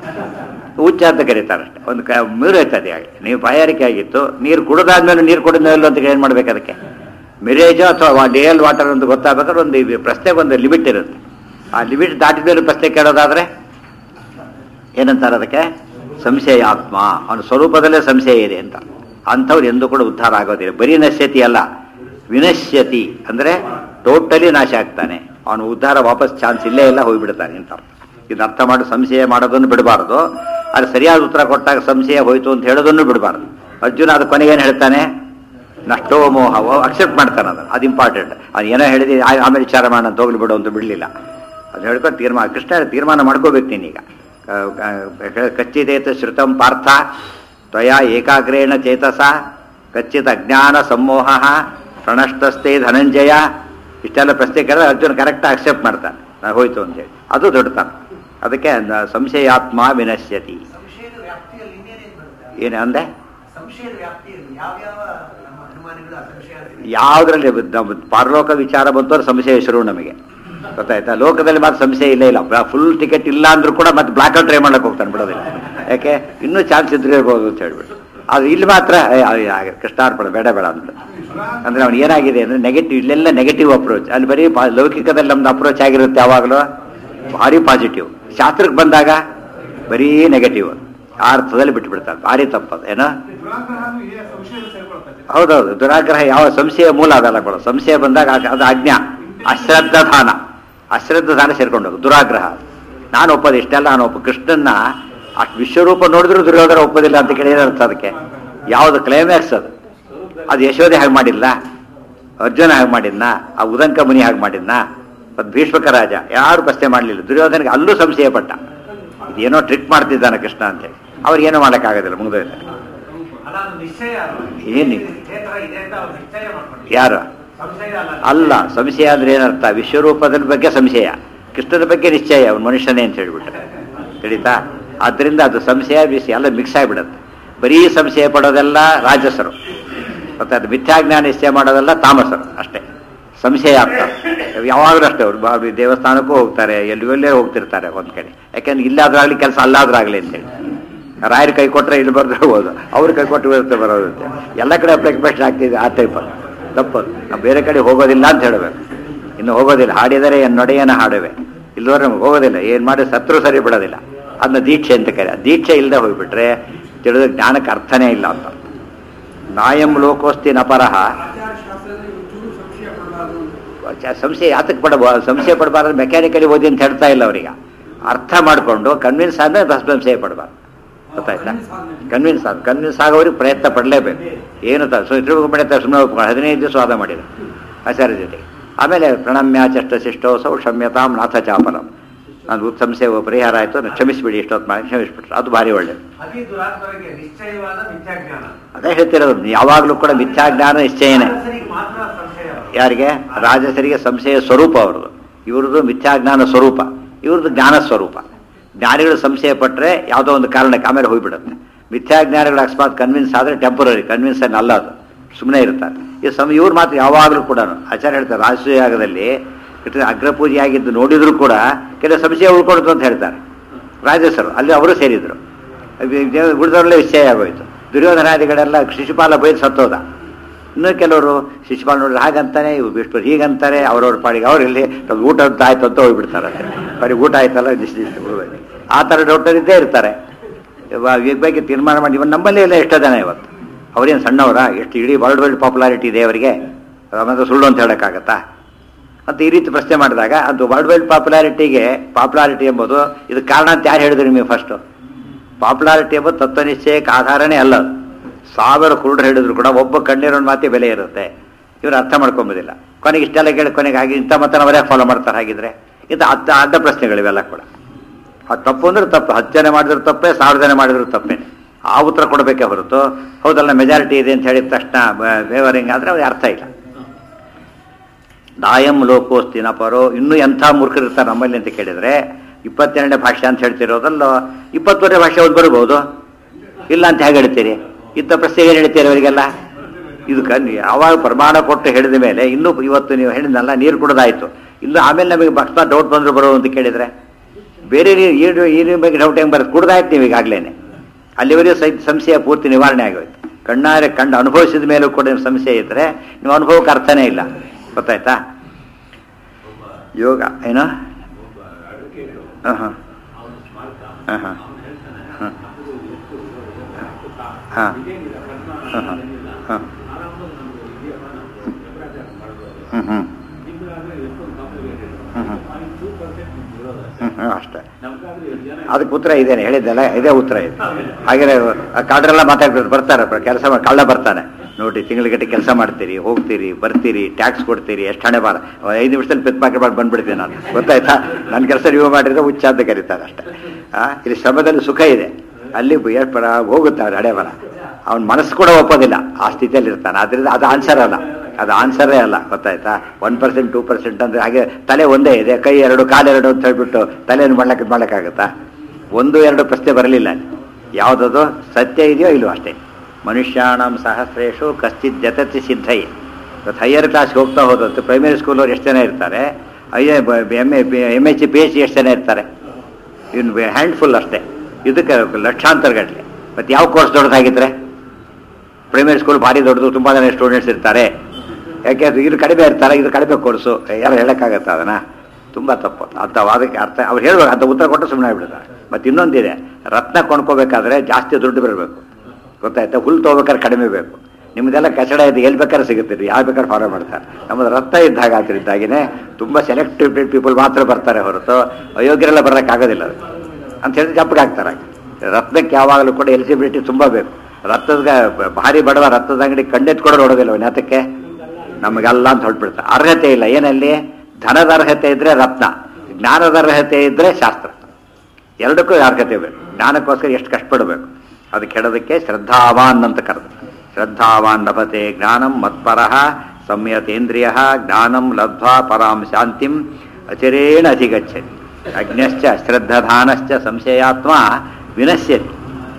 ಹುಚ್ಚ ಅಂತ ಕರೀತಾರೆ ಅಷ್ಟೇ ಒಂದು ಕ ನೀರು ಆಯ್ತದೆ ಹಾಗೆ ನೀವು ಬಾಯಾರಿಕೆ ಆಗಿತ್ತು ನೀರು ಕುಡಿದಾದ್ಮೇಲೆ ನೀರು ಕುಡಿದ್ಮೇಲೆ ಅಂತ ಏನು ಮಾಡ್ಬೇಕು ಅದಕ್ಕೆ ಮಿರೇಜ್ ಅಥವಾ ಡಿಯಲ್ ವಾಟರ್ ಅಂತ ಗೊತ್ತಾಗಬೇಕಾದ್ರೆ ಒಂದು ಇದು ಪ್ರಶ್ನೆಗೆ ಒಂದು ಲಿಮಿಟ್ ಇರುತ್ತೆ ಆ ಲಿಮಿಟ್ ದಾಟಿದ ಮೇಲೆ ಪ್ರಶ್ನೆ ಕೇಳೋದಾದ್ರೆ ಏನಂತಾರೆ ಅದಕ್ಕೆ ಸಂಶಯ ಆತ್ಮ ಅವನ ಸ್ವರೂಪದಲ್ಲೇ ಸಂಶಯ ಇದೆ ಅಂತ ಅಂಥವ್ರು ಎಂದೂ ಕೂಡ ಉದ್ಧಾರ ಆಗೋದಿಲ್ಲ ಬರೀ ನಶ್ಯತಿ ಅಲ್ಲ ವಿನಶ್ಯತಿ ಅಂದ್ರೆ ಟೋಟಲಿ ನಾಶ ಆಗ್ತಾನೆ ಅವನು ಉದ್ಧಾರ ವಾಪಸ್ ಚಾನ್ಸ್ ಇಲ್ಲೇ ಇಲ್ಲ ಹೋಗ್ಬಿಡ್ತಾನೆ ಅಂತ ಅರ್ಥ. ಇದನ್ನ ಅರ್ಥ ಮಾಡಿ ಸಂಶಯ ಮಾಡೋದನ್ನು ಬಿಡಬಾರ್ದು ಅದು ಸರಿಯಾದ ಉತ್ತರ ಕೊಟ್ಟಾಗ ಸಂಶಯ ಹೋಯ್ತು ಅಂತ ಹೇಳೋದನ್ನು ಬಿಡಬಾರ್ದು ಅರ್ಜುನ ಅದು ಕೊನೆಗೆ ಏನು ಹೇಳ್ತಾನೆ ನಷ್ಟೋ ಮೋಹ ಅಕ್ಸೆಪ್ಟ್ ಮಾಡ್ತಾನೆ ಅದು ಅದು ಇಂಪಾರ್ಟೆಂಟ್ ಅದು ಏನೋ ಹೇಳಿದೆ ಆ- ಆಮೇಲೆ ವಿಚಾರ ಮಾಡೋಣ ಅಂತ ಹೋಗ್ಲಿ ಬಿಡು ಅಂತ ಬಿಡಲಿಲ್ಲ ಅದು ಹೇಳ್ಕೊಂಡು ತೀರ್ಮಾನ ಕೃಷ್ಣ ತೀರ್ಮಾನ ಮಾಡ್ಕೋಬೇಕು ನೀನೀಗ ಕ- ಕ- ಕಚ್ಚಿದೇತ ಶ್ರುತಂ ಪಾರ್ಥ ತ್ವಯಾ ಏಕಾಗ್ರೇಣ ಚೇತಸ ಕಚ್ಚಿತ್ ಅಜ್ಞಾನ ಸಮೋಹ ಪ್ರಣಷ್ಟಸ್ಥೆ ಧನಂಜಯ ಇಷ್ಟೆಲ್ಲ ಪ್ರಶ್ನೆ ಕೇಳಿದ್ರೆ ಅರ್ಜುನ್ ಕರೆಕ್ಟ್ ಅಕ್ಸೆಪ್ಟ್ ಮಾಡ್ತಾನೆ ನಾ ಹೋಯ್ತು ಅಂತೇಳಿ ಅದು ದೊಡ್ಡತನ ಅದಕ್ಕೆ ನ- ಸಂಶಯಾತ್ಮ ವಿನಶ್ಯತಿ ಸಂಶಯದ ವ್ಯಾಪ್ತಿಯಲ್ಲಿ ಇನ್ನೇನೇನು ಬರುತ್ತೆ ಏನು ಅಂದೆ ಸಂಶಯದ ವ್ಯಾಪ್ತಿಯಲ್ಲಿ ಯಾವ್ಯಾವ ನಮ್ಮ ಅನುಮಾನಗಳು ಅಸಂಶಯ ಅಂತ ಯಾವುದ್ರಲ್ಲಿ ನಮ್ಮ ಪಾರಲೋಕ ವಿಚಾರ ಬಂತು ಅಂದ್ರೆ ಸಂಶಯ ಶುರು ನಮಗೆ ಗೊತ್ತಾಯ್ತಾ ಲೋಕದಲ್ಲಿ ಮಾತ್ರ ಸಂಶಯ ಇಲ್ಲೇ ಇಲ್ಲ ಫುಲ್ ಟಿಕೆಟ್ ಇಲ್ಲ ಅಂದ್ರೂ ಕೂಡ ಮತ್ತೆ ಬ್ಲಾಕ್ ಟ್ರೈ ಮಾಡಕ್ಕೆ ಹೋಗ್ತಾನೆ ಬಿಡೋದಿಲ್ಲ ಯಾಕೆ ಇನ್ನೂ ಚಾನ್ಸ್ ಇದ್ರೆ ಇರ್ಬೋದು ಅಂತ ಹೇಳ್ಬಿಟ್ಟು ಅದು ಇಲ್ಲಿ ಮಾತ್ರ ಏ, ಆ, ಆ, ಕೃಷ್ಣಾರ್ಪಣ ಬೇಡ ಬೇಡ ಅಂದ್ಬಿಟ್ಟು ಅಂದ್ರೆ ಅವ್ನು ಏನಾಗಿದೆ ಅಂದ್ರೆ ನೆಗೆಟಿವ್ ಇಲ್ಲೆಲ್ಲ ನೆಗೆಟಿವ್ ಅಪ್ರೋಚ್ ಅಲ್ಲಿ ಬರೀ ಪಾ- ಲೌಕಿಕದಲ್ಲಿ ನಮ್ದು ಅಪ್ರೋಚ್ ಆಗಿರುತ್ತೆ ಯಾವಾಗಲೂ ಭಾರಿ ಪಾಸಿಟಿವ್ ಶಾಸ್ತ್ರಕ್ಕೆ ಬಂದಾಗ ಬರೀ ನೆಗೆಟಿವ್ ಆ ಅರ್ಥದಲ್ಲಿ ಬಿಟ್ಟು ಬಿಡ್ತಾರೆ ಭಾರಿ ತಪ್ಪದು ಏನೋ ದುರಾಗ್ರಹನು ಈ ಸಂಶಯದಲ್ಲಿ ಸೇರ್ಕೊಳ್ತದೆ ಹೌದೌದು ದುರಾಗ್ರಹ ಯಾವ ಸಂಶಯ ಮೂಲ ಅದಲ್ಲ ಕೂಡ ಸಂಶಯ ಬಂದಾಗ ಆ- ಅದು ಅಜ್ಞಾ ಅಶ್ರದ್ಧಾನ ಅಶ್ರದ್ಧಾನ ಸೇರ್ಕೊಂಡು ಹೋಗು ದುರಾಗ್ರಹ ನಾನು ಒಪ್ಪೋದು ಇಷ್ಟೆಲ್ಲ ನಾನು ಒಪ್ಪ ಕೃಷ್ಣನ್ನ ಅಷ್ಟು ವಿಶ್ವರೂಪ ನೋಡಿದ್ರು ದುರ್ಯೋಧನ ಒಪ್ಪೋದಿಲ್ಲ ಅಂತ ಕೇಳಿದ್ರೆ ಅರ್ಥ ಅದಕ್ಕೆ ಯಾವುದು ಕ್ಲೈಮ್ಯಾಕ್ಸ್ ಅದು ಅದು ಯಶೋದೆ ಹಾಗೆ ಮಾಡಿಲ್ಲ ಅರ್ಜುನ ಹಾಗೆ ಮಾಡಿದ್ನ ಆ ಉದಂಕ ಮುನಿ ಹಾಗೆ ಮಾಡಿದ್ನ ಮತ್ತು ಭೀಷ್ಮಕ ರಾಜ ಯಾರು ಪ್ರಶ್ನೆ ಮಾಡಲಿಲ್ಲ ದುರ್ಯೋಧನಿಗೆ ಅಲ್ಲೂ ಸಂಶಯ ಪಟ್ಟ ಇದೇನೋ ಟ್ರಿಕ್ ಮಾಡ್ತಿದ್ದಾನೆ ಕೃಷ್ಣ ಅಂತೇಳಿ ಅವ್ರಿಗೇನೋ ಮಾಡೋಕ್ಕಾಗೋದಿಲ್ಲ ಮುಗಿದೋಯ್ತು ಅಲ್ಲ ಅದು ನಿಶ್ಚಯ ಅಲ್ವಾ? ಏನು? ಇದೇ ತರ ಇದೆ ಅಂತ ಅವ್ರು ನಿಶ್ಚಯ ಮಾಡ್ಕೊಂಡು ಯಾರು ಸಂಶಯ ಅಲ್ಲ ಅಲ್ಲ ಸಂಶಯ ಅಂದ್ರೆ ಏನರ್ಥ ವಿಶ್ವರೂಪದ ಬಗ್ಗೆ ಸಂಶಯ ಕೃಷ್ಣನ ಬಗ್ಗೆ ನಿಶ್ಚಯ ಅವನು ಮನುಷ್ಯನೇ ಅಂತ ಹೇಳ್ಬಿಟ್ರೆ ತಿಳಿತಾ ಆದ್ರಿಂದ ಅದು ಸಂಶಯ ವಿಷಯ ಎಲ್ಲ ಮಿಕ್ಸ್ ಆಗಿಬಿಡುತ್ತೆ ಬರೀ ಸಂಶಯ ಪಡೋದೆಲ್ಲ ರಾಜಸರು ಮತ್ತೆ ಅದು ಮಿಥ್ಯಾಜ್ಞಾನ ನಿಶ್ಚಯ ಮಾಡೋದೆಲ್ಲ ತಾಮಸರು ಅಷ್ಟೇ ಸಂಶಯ ಅರ್ಥ ಯಾವಾಗಲೂ ಅಷ್ಟೇ ಅವ್ರು ಬಾ- ದೇವಸ್ಥಾನಕ್ಕೂ ಹೋಗ್ತಾರೆ ಎಲ್ಲಿ ಎಲ್ಲೇ ಹೋಗ್ತಿರ್ತಾರೆ ಒಂದ್ ಕಡೆ ಯಾಕೆಂದ್ರೆ ಇಲ್ಲಾದ್ರೂ ಆಗಲಿ ಕೆಲಸ ಅಲ್ಲಾದ್ರೂ ಆಗಲಿ ಅಂತೇಳಿ ರಾಯರ ಕೈ ಕೊಟ್ಟರೆ ಇಲ್ಲಿ ಬರ್ದ್ರೆ ಹೋಗೋದು ಅವ್ರ ಕೈ ಕೊಟ್ಟು ಬರುತ್ತೆ ಬರೋದಂತೆ ಎಲ್ಲ ಕಡೆ ಅಪ್ಲಿಕೇಶನ್ ಆಗ್ತಿದೆ ಆ ಟೈಪ್ ತಪ್ಪದು ನಾವು ಬೇರೆ ಕಡೆ ಹೋಗೋದಿಲ್ಲ ಅಂತ ಹೇಳಬೇಕು ಇನ್ನು ಹೋಗೋದಿಲ್ಲ ಹಾಡಿದರೆ ಎನ್ ನೊಡೆಯನ ಹಾಡುವೆ ಇಲ್ಲವರೆ ನಮ್ಗೆ ಹೋಗೋದಿಲ್ಲ ಏನು ಮಾಡಿ ಸತ್ರು ಸರಿ ಬಿಡೋದಿಲ್ಲ ಅದನ್ನ ದೀಕ್ಷೆ ಅಂತ ಕರೆ ಆ ದೀಕ್ಷೆ ಇಲ್ಲದೆ ಹೋಗ್ಬಿಟ್ರೆ ತಿಳಿದ ಜ್ಞಾನಕ್ಕೆ ಅರ್ಥನೇ ಇಲ್ಲ ಅಂತ ನಾಯಂ ಲೋಕೋಸ್ತಿ ನಪರಹ ಚ- ಸಂಶಯ ಯಾತಕ್ಕೆ ಪಡಬ ಸಂಶಯ ಪಡಬಾರ್ದು ಮೆಕ್ಯಾನಿಕಲಿ ಓದಿ ಅಂತ ಹೇಳ್ತಾ ಇಲ್ಲ ಅವರಿಗೆ ಅರ್ಥ ಮಾಡಿಕೊಂಡು ಕನ್ವಿನ್ಸ್ ಆದ್ಮೇಲೆ ಬಸ್ ಸಂಶಯ ಪಡಬಾರ್ದು ಗೊತ್ತಾಯ್ತಾ ಕನ್ವಿನ್ಸ್ ಆದ ಕನ್ವಿನ್ಸ್ ಆಗೋರಿಗೆ ಪ್ರಯತ್ನ ಪಡಲೇಬೇಕು ಏನು ತ ಸೊ ತಿರುಗುಬಿಡುತ್ತೆ ಸುಮ್ಮನೆ ಒಪ್ಕೊಂಡು ಹದಿನೈದು ದಿವಸ ವಾದ ಮಾಡಿದ್ರು ಆಚಾರ್ಯ ಜೊತೆಗೆ ಆಮೇಲೆ ಪ್ರಣಮ್ಯ ಚಷ್ಟ ಶಿಷ್ಟೋಸೌ ಕ್ಷಮ್ಯತಾಂ ನಾಥ ಚಾಪಲಂ ನಾನು ಸಂಶಯ ಪರಿಹಾರ ಆಯಿತು ನಾನು ಕ್ಷಮಿಸ್ಬಿಡಿ ಇಷ್ಟೊತ್ತು ಮಾಡಿ ಕ್ಷಮಿಸ್ಬಿಟ್ರು ಅದು ಭಾರಿ ಒಳ್ಳೆಯದು ಅತಿ ದುರಾತ್ಮರಿಗೆ ನಿಶ್ಚಯವಾದ ಮಿಥ್ಯಾಜ್ಞಾನ ಅದೇ ಹೇಳ್ತಿರೋದು ಯಾವಾಗಲೂ ಕೂಡ ಮಿಥ್ಯಾಜ್ಞಾನ ನಿಶ್ಚಯನೇ ರಾಜಸರಿಗೆ ಮಾತ್ರ ಸಂಶಯ ಯಾರಿಗೆ ರಾಜಸರಿಗೆ ಸಂಶಯ ಸ್ವರೂಪ ಅವ್ರದ್ದು ಇವ್ರದ್ದು ಮಿಥ್ಯಾಜ್ಞಾನ ಸ್ವರೂಪ ಇವ್ರದ್ದು ಜ್ಞಾನ ಸ್ವರೂಪ ಜ್ಞಾನಿಗಳು ಸಂಶಯ ಪಟ್ಟರೆ ಯಾವುದೋ ಒಂದು ಕಾರಣಕ್ಕೆ ಆಮೇಲೆ ಹೋಗ್ಬಿಡುತ್ತೆ ಮಿಥ್ಯಾಜ್ಞಾನಿಗಳು ಅಕಸ್ಮಾತ್ ಕನ್ವಿನ್ಸ್ ಆದರೆ ಟೆಂಪರರಿ ಕನ್ವಿನ್ಸ್ ಏನು ಅಲ್ಲ ಅದು ಸುಮ್ಮನೆ ಇರ್ತಾರೆ ಈ ಸಮ ಇವ್ರು ಮಾತ್ರ ಯಾವಾಗಲೂ ಕೂಡ ಆಚಾರ್ಯ ಹೇಳ್ತಾರೆ ರಾಜಸೂಯ ಯಾಗದಲ್ಲಿ ಇಟ್ಟು ಅಗ್ರಪೂಜೆ ಆಗಿದ್ದು ನೋಡಿದ್ರು ಕೂಡ ಕೆಲವು ಸಂಶಯ ಉಳ್ಕೊಡ್ತು ಅಂತ ಹೇಳ್ತಾರೆ ರಾಜಸರು ಅಲ್ಲಿ ಅವರು ಸೇರಿದ್ರು ಉಳಿದವರಲ್ಲೇ ನಿಶ್ಚಯ ಆಗೋಯ್ತು ದುರ್ಯೋಧನಾದಿಗಳೆಲ್ಲ ಶಿಶುಪಾಲ ಬೈದು ಸತ್ತೋದ ಇನ್ನೂ ಕೆಲವರು ಶಿಶುಪಾಲ ನೋಡಿದ್ರೆ ಹಾಗಂತಾನೆ ಇವು ಬಿಟ್ಟು ಹೀಗಂತಾರೆ ಅವ್ರವ್ರ ಪಾಡಿಗೆ ಅವ್ರು ಇಲ್ಲಿ ನಮ್ದು ಊಟ ಅಂತ ಆಯ್ತು ಅಂತ ಹೋಗ್ಬಿಡ್ತಾರೆ ಬರೀ ಊಟ ಆಯ್ತಲ್ಲ ದಿಸ್ ದಿಸ್ ಬಿಡ್ಬೇಕು ಆ ಥರ ಡಾಕ್ಟರ್ ಇದ್ದೇ ಇರ್ತಾರೆ ಇವ- ಈ ಬಗ್ಗೆ ತೀರ್ಮಾನ ಮಾಡಿ ಇವನ್ ನಮ್ಮಲ್ಲಿ ಎಲ್ಲ ಎಷ್ಟೋ ಜನ ಇವತ್ತು ಅವ್ರೇನು ಸಣ್ಣವರ ಎಷ್ಟು ಇಡೀ ವರ್ಲ್ಡ್ ವೈಡ್ ಪಾಪ್ಯುಲಾರಿಟಿ ಇದೆ ಅವರಿಗೆ ಆಮೇಲೆ ಸುಳ್ಳು ಅಂತ ಹೇಳೋಕ್ಕಾಗತ್ತಾ ಅಂತ ಈ ರೀತಿ ಪ್ರಶ್ನೆ ಮಾಡಿದಾಗ ಅದು ವರ್ಲ್ಡ್ ವೈಡ್ ಪಾಪ್ಯುಲಾರಿಟಿಗೆ ಪಾಪ್ಯುಲಾರಿಟಿ ಎಂಬುದು ಇದು ಕಾರಣ ಅಂತ ಯಾರು ಹೇಳಿದ್ರು ನಿಮಗೆ ಫಸ್ಟು ಪಾಪ್ಯುಲಾರಿಟಿ ಎಂಬುದು ತತ್ವನಿಶ್ಚಯಕ್ಕೆ ಆಧಾರನೇ ಅಲ್ಲ ಅದು. ಸಾವಿರ ಕುರುಡ್ರು ಹೇಳಿದ್ರು ಕೂಡ ಒಬ್ಬ ಕಣ್ಣೀರೋನ್ ಮಾತೆ ಬೆಲೆ ಇರುತ್ತೆ ಇವ್ರು ಅರ್ಥ ಮಾಡ್ಕೊಂಬೋದಿಲ್ಲ ಕೊನೆಗೆ ಇಷ್ಟೆಲ್ಲ ಕೇಳಿ ಕೊನೆಗೆ ಹಾಗೆ ಇಂಥ ಮತನ ಅವರೇ ಫಾಲೋ ಮಾಡ್ತಾರೆ ಹಾಗಿದ್ರೆ ಇದು ಅಡ್ಡ ಅಡ್ಡ ಪ್ರಶ್ನೆಗಳಿವೆಲ್ಲ ಕೂಡ ಅದು ತಪ್ಪು ಅಂದ್ರೆ ತಪ್ಪು ಹತ್ತು ಜನ ಮಾಡಿದ್ರು ತಪ್ಪೇ ಸಾವಿರ ಜನ ಮಾಡಿದ್ರು ತಪ್ಪೇ ಆ ಉತ್ತರ ಕೊಡಬೇಕೇ ಹೊರತು ಹೌದಲ್ಲ ಮೆಜಾರಿಟಿ ಇದೆ ಅಂತ ಹೇಳಿದ ತಕ್ಷಣ ಫೇವರಿಂಗ್ ಆದರೆ ಅದು ಅರ್ಥ ಇಲ್ಲ ದಾಯಂ ಲೋಕೋಸ್ತಿನ ಪರೋ ಇನ್ನೂ ಎಂಥ ಮೂರ್ಖರು ಇರ್ತಾರೆ ನಮ್ಮಲ್ಲಿ ಅಂತ ಕೇಳಿದ್ರೆ ಇಪ್ಪತ್ತೆರಡನೇ ಭಾಷೆ ಅಂತ ಹೇಳ್ತಿರೋದಲ್ಲ ಇಪ್ಪತ್ತೊಂದನೇ ಭಾಷೆ ಒಂದು ಬರ್ಬೋದು ಇಲ್ಲ ಅಂತ ಹೇಗೆ ಹೇಳ್ತೀರಿ ಇಂಥ ಪ್ರಶ್ನೆ ಏನು ಹೇಳ್ತೀರಿ ಅವರಿಗೆಲ್ಲ ಇದು ಕನ್ ಯಾವಾಗ ಪ್ರಮಾಣ ಕೊಟ್ಟು ಹೇಳಿದ ಮೇಲೆ ಇನ್ನೂ ಇವತ್ತು ನೀವು ಹೇಳಿದ್ನಲ್ಲ ನೀರು ಕುಡ್ದಾಯ್ತು ಇನ್ನು ಆಮೇಲೆ ನಮಗೆ ಭಕ್ತ ಡೌಟ್ ಬಂದ್ರು ಬರೋ ಅಂತ ಕೇಳಿದ್ರೆ ಬೇರೆ ನೀರು ಈರು ನೀರಿನ ಬಗ್ಗೆ ಡೌಟ್ ಹೆಂಗೆ ಬರೋದು ಕುಡ್ದಾಯ್ತು ನೀವು ಈಗಾಗಲೇ ಅಲ್ಲಿವರೆಗೂ ಸಹಿತ ಸಂಶಯ ಪೂರ್ತಿ ನಿವಾರಣೆ ಆಗೋಯ್ತು ಕಣ್ಣಾರೆ ಕಂಡು ಅನುಭವಿಸಿದ ಮೇಲೂ ಕೂಡ ನಿಮ್ಗೆ ಸಂಶಯ ಇದ್ದರೆ ನೀವು ಅನುಭವಕ್ಕೆ ಅರ್ಥನೇ ಇಲ್ಲ ಗೊತ್ತಾಯ್ತಾ ಯೋಗ ಏನೋ ಹಾಂ ಹಾಂ ಹಾಂ ಹಾಂ ಹಾಂ ಹಾಂ ಹಾಂ ಹಾಂ ಹಾಂ ಹ್ಞೂ ಹ್ಞೂ ಹ್ಞೂ ಹ್ಞೂ ಹ್ಞೂ ಅಷ್ಟೇ ಅದಕ್ಕೆ ಉತ್ತರ ಇದೇನೆ ಹೇಳಿದ್ದಲ್ಲ ಇದೇ ಉತ್ತರ ಇದೆ ಹಾಗೆ ಕಾಡ್ರೆಲ್ಲ ಮಾತಾಡ್ಬಿಟ್ಟು ಬರ್ತಾರೆ ಕೆಲಸ ಕಳ್ಳ ಬರ್ತಾನೆ ನೋಡಿ ತಿಂಗಳಿಗಟ್ಟೆ ಕೆಲಸ ಮಾಡ್ತೀರಿ ಹೋಗ್ತೀರಿ ಬರ್ತೀರಿ ಟ್ಯಾಕ್ಸ್ ಕೊಡ್ತೀರಿ ಎಷ್ಟು ಹಣೆ ಬಾರ ಐದು ನಿಮಿಷದಲ್ಲಿ ಪಿತ್ ಪಾಕೆಟ್ ಮಾಡಿ ಬಂದ್ಬಿಡ್ತೀನಿ ನಾನು ಗೊತ್ತಾಯ್ತಾ ನನ್ನ ಕೆಲಸ ನೀವು ಮಾಡಿದ್ರೆ ಹುಚ್ಚ ಅಂತ ಕರೀತಾರೆ ಅಷ್ಟೇ ಆ, ಇಲ್ಲಿ ಶ್ರಮದಲ್ಲಿ ಸುಖ ಇದೆ ಅಲ್ಲಿ ಏರ್ಪಡ ಹೋಗುತ್ತೆ ಅವ್ರ ಹಡೆ ಬರ ಅವನ ಮನಸ್ಸು ಕೂಡ ಒಪ್ಪೋದಿಲ್ಲ ಆ ಸ್ಥಿತಿಯಲ್ಲಿ ಇರ್ತಾನೆ ಆದ್ರಿಂದ ಅದು ಆನ್ಸರ್ ಅಲ್ಲ ಅದು ಆನ್ಸರೇ ಅಲ್ಲ ಗೊತ್ತಾಯ್ತಾ ಒನ್ ಪರ್ಸೆಂಟ್ ಟೂ ಪರ್ಸೆಂಟ್ ಅಂದ್ರೆ ಹಾಗೆ ತಲೆ ಒಂದೇ ಇದೆ ಕೈ ಎರಡು ಕಾಲು ಎರಡು ಅಂತ ಹೇಳ್ಬಿಟ್ಟು ತಲೆಯನ್ನು ಮಾಡ್ಲಕ್ಕೆ ಮಾಡ್ಲಿಕ್ಕಾಗತ್ತಾ ಒಂದು ಎರಡು ಪ್ರಶ್ನೆ ಬರಲಿಲ್ಲ ಅಲ್ಲಿ ಯಾವುದದು ಸತ್ಯ ಇದೆಯೋ ಇಲ್ವೋ ಅಷ್ಟೇ ಮನುಷ್ಯಾಣಂ ಸಹಸ್ರೇಶು ಕಶ್ಚಿತ್ ಜತತಿ ಸಿದ್ಧೈ ಇವತ್ತು ಹೈಯರ್ ಕ್ಲಾಸ್ಗೆ ಹೋಗ್ತಾ ಹೋದಂತೆ ಪ್ರೈಮರಿ ಸ್ಕೂಲವ್ರು ಎಷ್ಟು ಜನ ಇರ್ತಾರೆ I M A M H P H C ಎಷ್ಟು ಜನ ಇರ್ತಾರೆ ಇನ್ನು ಹ್ಯಾಂಡ್ಫುಲ್ ಅಷ್ಟೇ ಇದಕ್ಕೆ ಲಕ್ಷಾಂತರ ಗಟ್ಟಲೆ ಮತ್ತು ಯಾವ ಕೋರ್ಸ್ ದೊಡ್ಡದಾಗಿದ್ರೆ ಪ್ರೈಮರಿ ಸ್ಕೂಲ್ ಭಾರಿ ದೊಡ್ಡದು ತುಂಬ ಜನ ಸ್ಟೂಡೆಂಟ್ಸ್ ಇರ್ತಾರೆ ಯಾಕೆ ಅದು ಇದು ಕಡಿಮೆ ಇರ್ತಾರೆ ಇದು ಕಡಿಮೆ ಕೋರ್ಸು ಯಾರು ಹೇಳೋಕ್ಕಾಗತ್ತ ಅದನ್ನ ತುಂಬ ತಪ್ಪು ಅಂತ ಅದಕ್ಕೆ ಅರ್ಥ ಅವ್ರು ಹೇಳ್ಬೇಕು ಅಂತ ಉತ್ತರ ಕೊಟ್ಟು ಸುಮ್ಮನೆ ಆಗ್ಬಿಡ್ತಾರೆ ಮತ್ತು ಇನ್ನೊಂದಿದೆ ರತ್ನ ಕೊಂಡ್ಕೋಬೇಕಾದ್ರೆ ಜಾಸ್ತಿ ದುಡ್ಡು ಬರಬೇಕು ಗೊತ್ತಾಯ್ತಾ ಹುಲ್ ತೊಗೋಬೇಕಾದ್ರೆ ಕಡಿಮೆ ಬೇಕು ನಿಮ್ದೆಲ್ಲ ಕಚಡ ಇದೆ ಎಲ್ಲಿ ಬೇಕಾದ್ರೆ ಸಿಗುತ್ತೆ ಇದು ಯಾರು ಬೇಕಾದ್ರೆ ಫಾಲೋ ಮಾಡ್ತಾರೆ ನಮ್ಮದು ರತ್ನ ಇದ್ದಾಗ ಆದ್ರಿಂದಾಗಿನೇ ತುಂಬ ಸೆಲೆಕ್ಟಿವ್ ಪೀಪಲ್ ಮಾತ್ರ ಬರ್ತಾರೆ ಹೊರತು ಅಯೋಗ್ಯರೆಲ್ಲ ಬರೋಕ್ಕಾಗೋದಿಲ್ಲ ಅದು ಅಂತ ಹೇಳಿ ಜಪ್ಪಗೆ ಹಾಕ್ತಾರೆ ರತ್ನಕ್ಕೆ ಯಾವಾಗಲೂ ಕೂಡ ಎಲಿಜಿಬಿಲಿಟಿ ತುಂಬ ಬೇಕು ರಕ್ತದ ಭಾರಿ ಬಡವ ರಕ್ತದ ಅಂಗಡಿ ಕಂಡೆತ್ಕೊಡೋ ನೋಡೋದಿಲ್ಲ ಅವನತಕ್ಕೆ ನಮಗೆಲ್ಲ ಅಂತ ಹೊರಟ್ಬಿಡ್ತಾರೆ ಅರ್ಹತೆ ಇಲ್ಲ ಏನಲ್ಲಿ ಧನದ ಅರ್ಹತೆ ಇದ್ರೆ ರತ್ನ ಜ್ಞಾನದ ಅರ್ಹತೆ ಇದ್ರೆ ಶಾಸ್ತ್ರ ಎರಡಕ್ಕೂ ಅರ್ಹತೆ ಬೇಕು ಜ್ಞಾನಕ್ಕೋಸ್ಕರ ಎಷ್ಟು ಕಷ್ಟಪಡಬೇಕು ಅದು ಕೆಡೋದಕ್ಕೆ ಶ್ರದ್ಧಾವಾನ್ ಅಂತ ಕರೆದು ಶ್ರದ್ಧಾವಾನ್ ಲಭತೆ ಜ್ಞಾನಂ ಮತ್ಪರಃ ಸಂಯತೇಂದ್ರಿಯ ಜ್ಞಾನಂ ಲಬ್ಧ್ವಾ ಪರಾಂ ಶಾಂತಿಂ ಅಚಿರೇಣ ಅಧಿಗಚ್ಚತಿ ಅಜ್ಞಶ್ಚ ಶ್ರದ್ಧಧಾನಶ್ಚ ಸಂಶಯಾತ್ಮ ವಿನಶ್ಯತಿ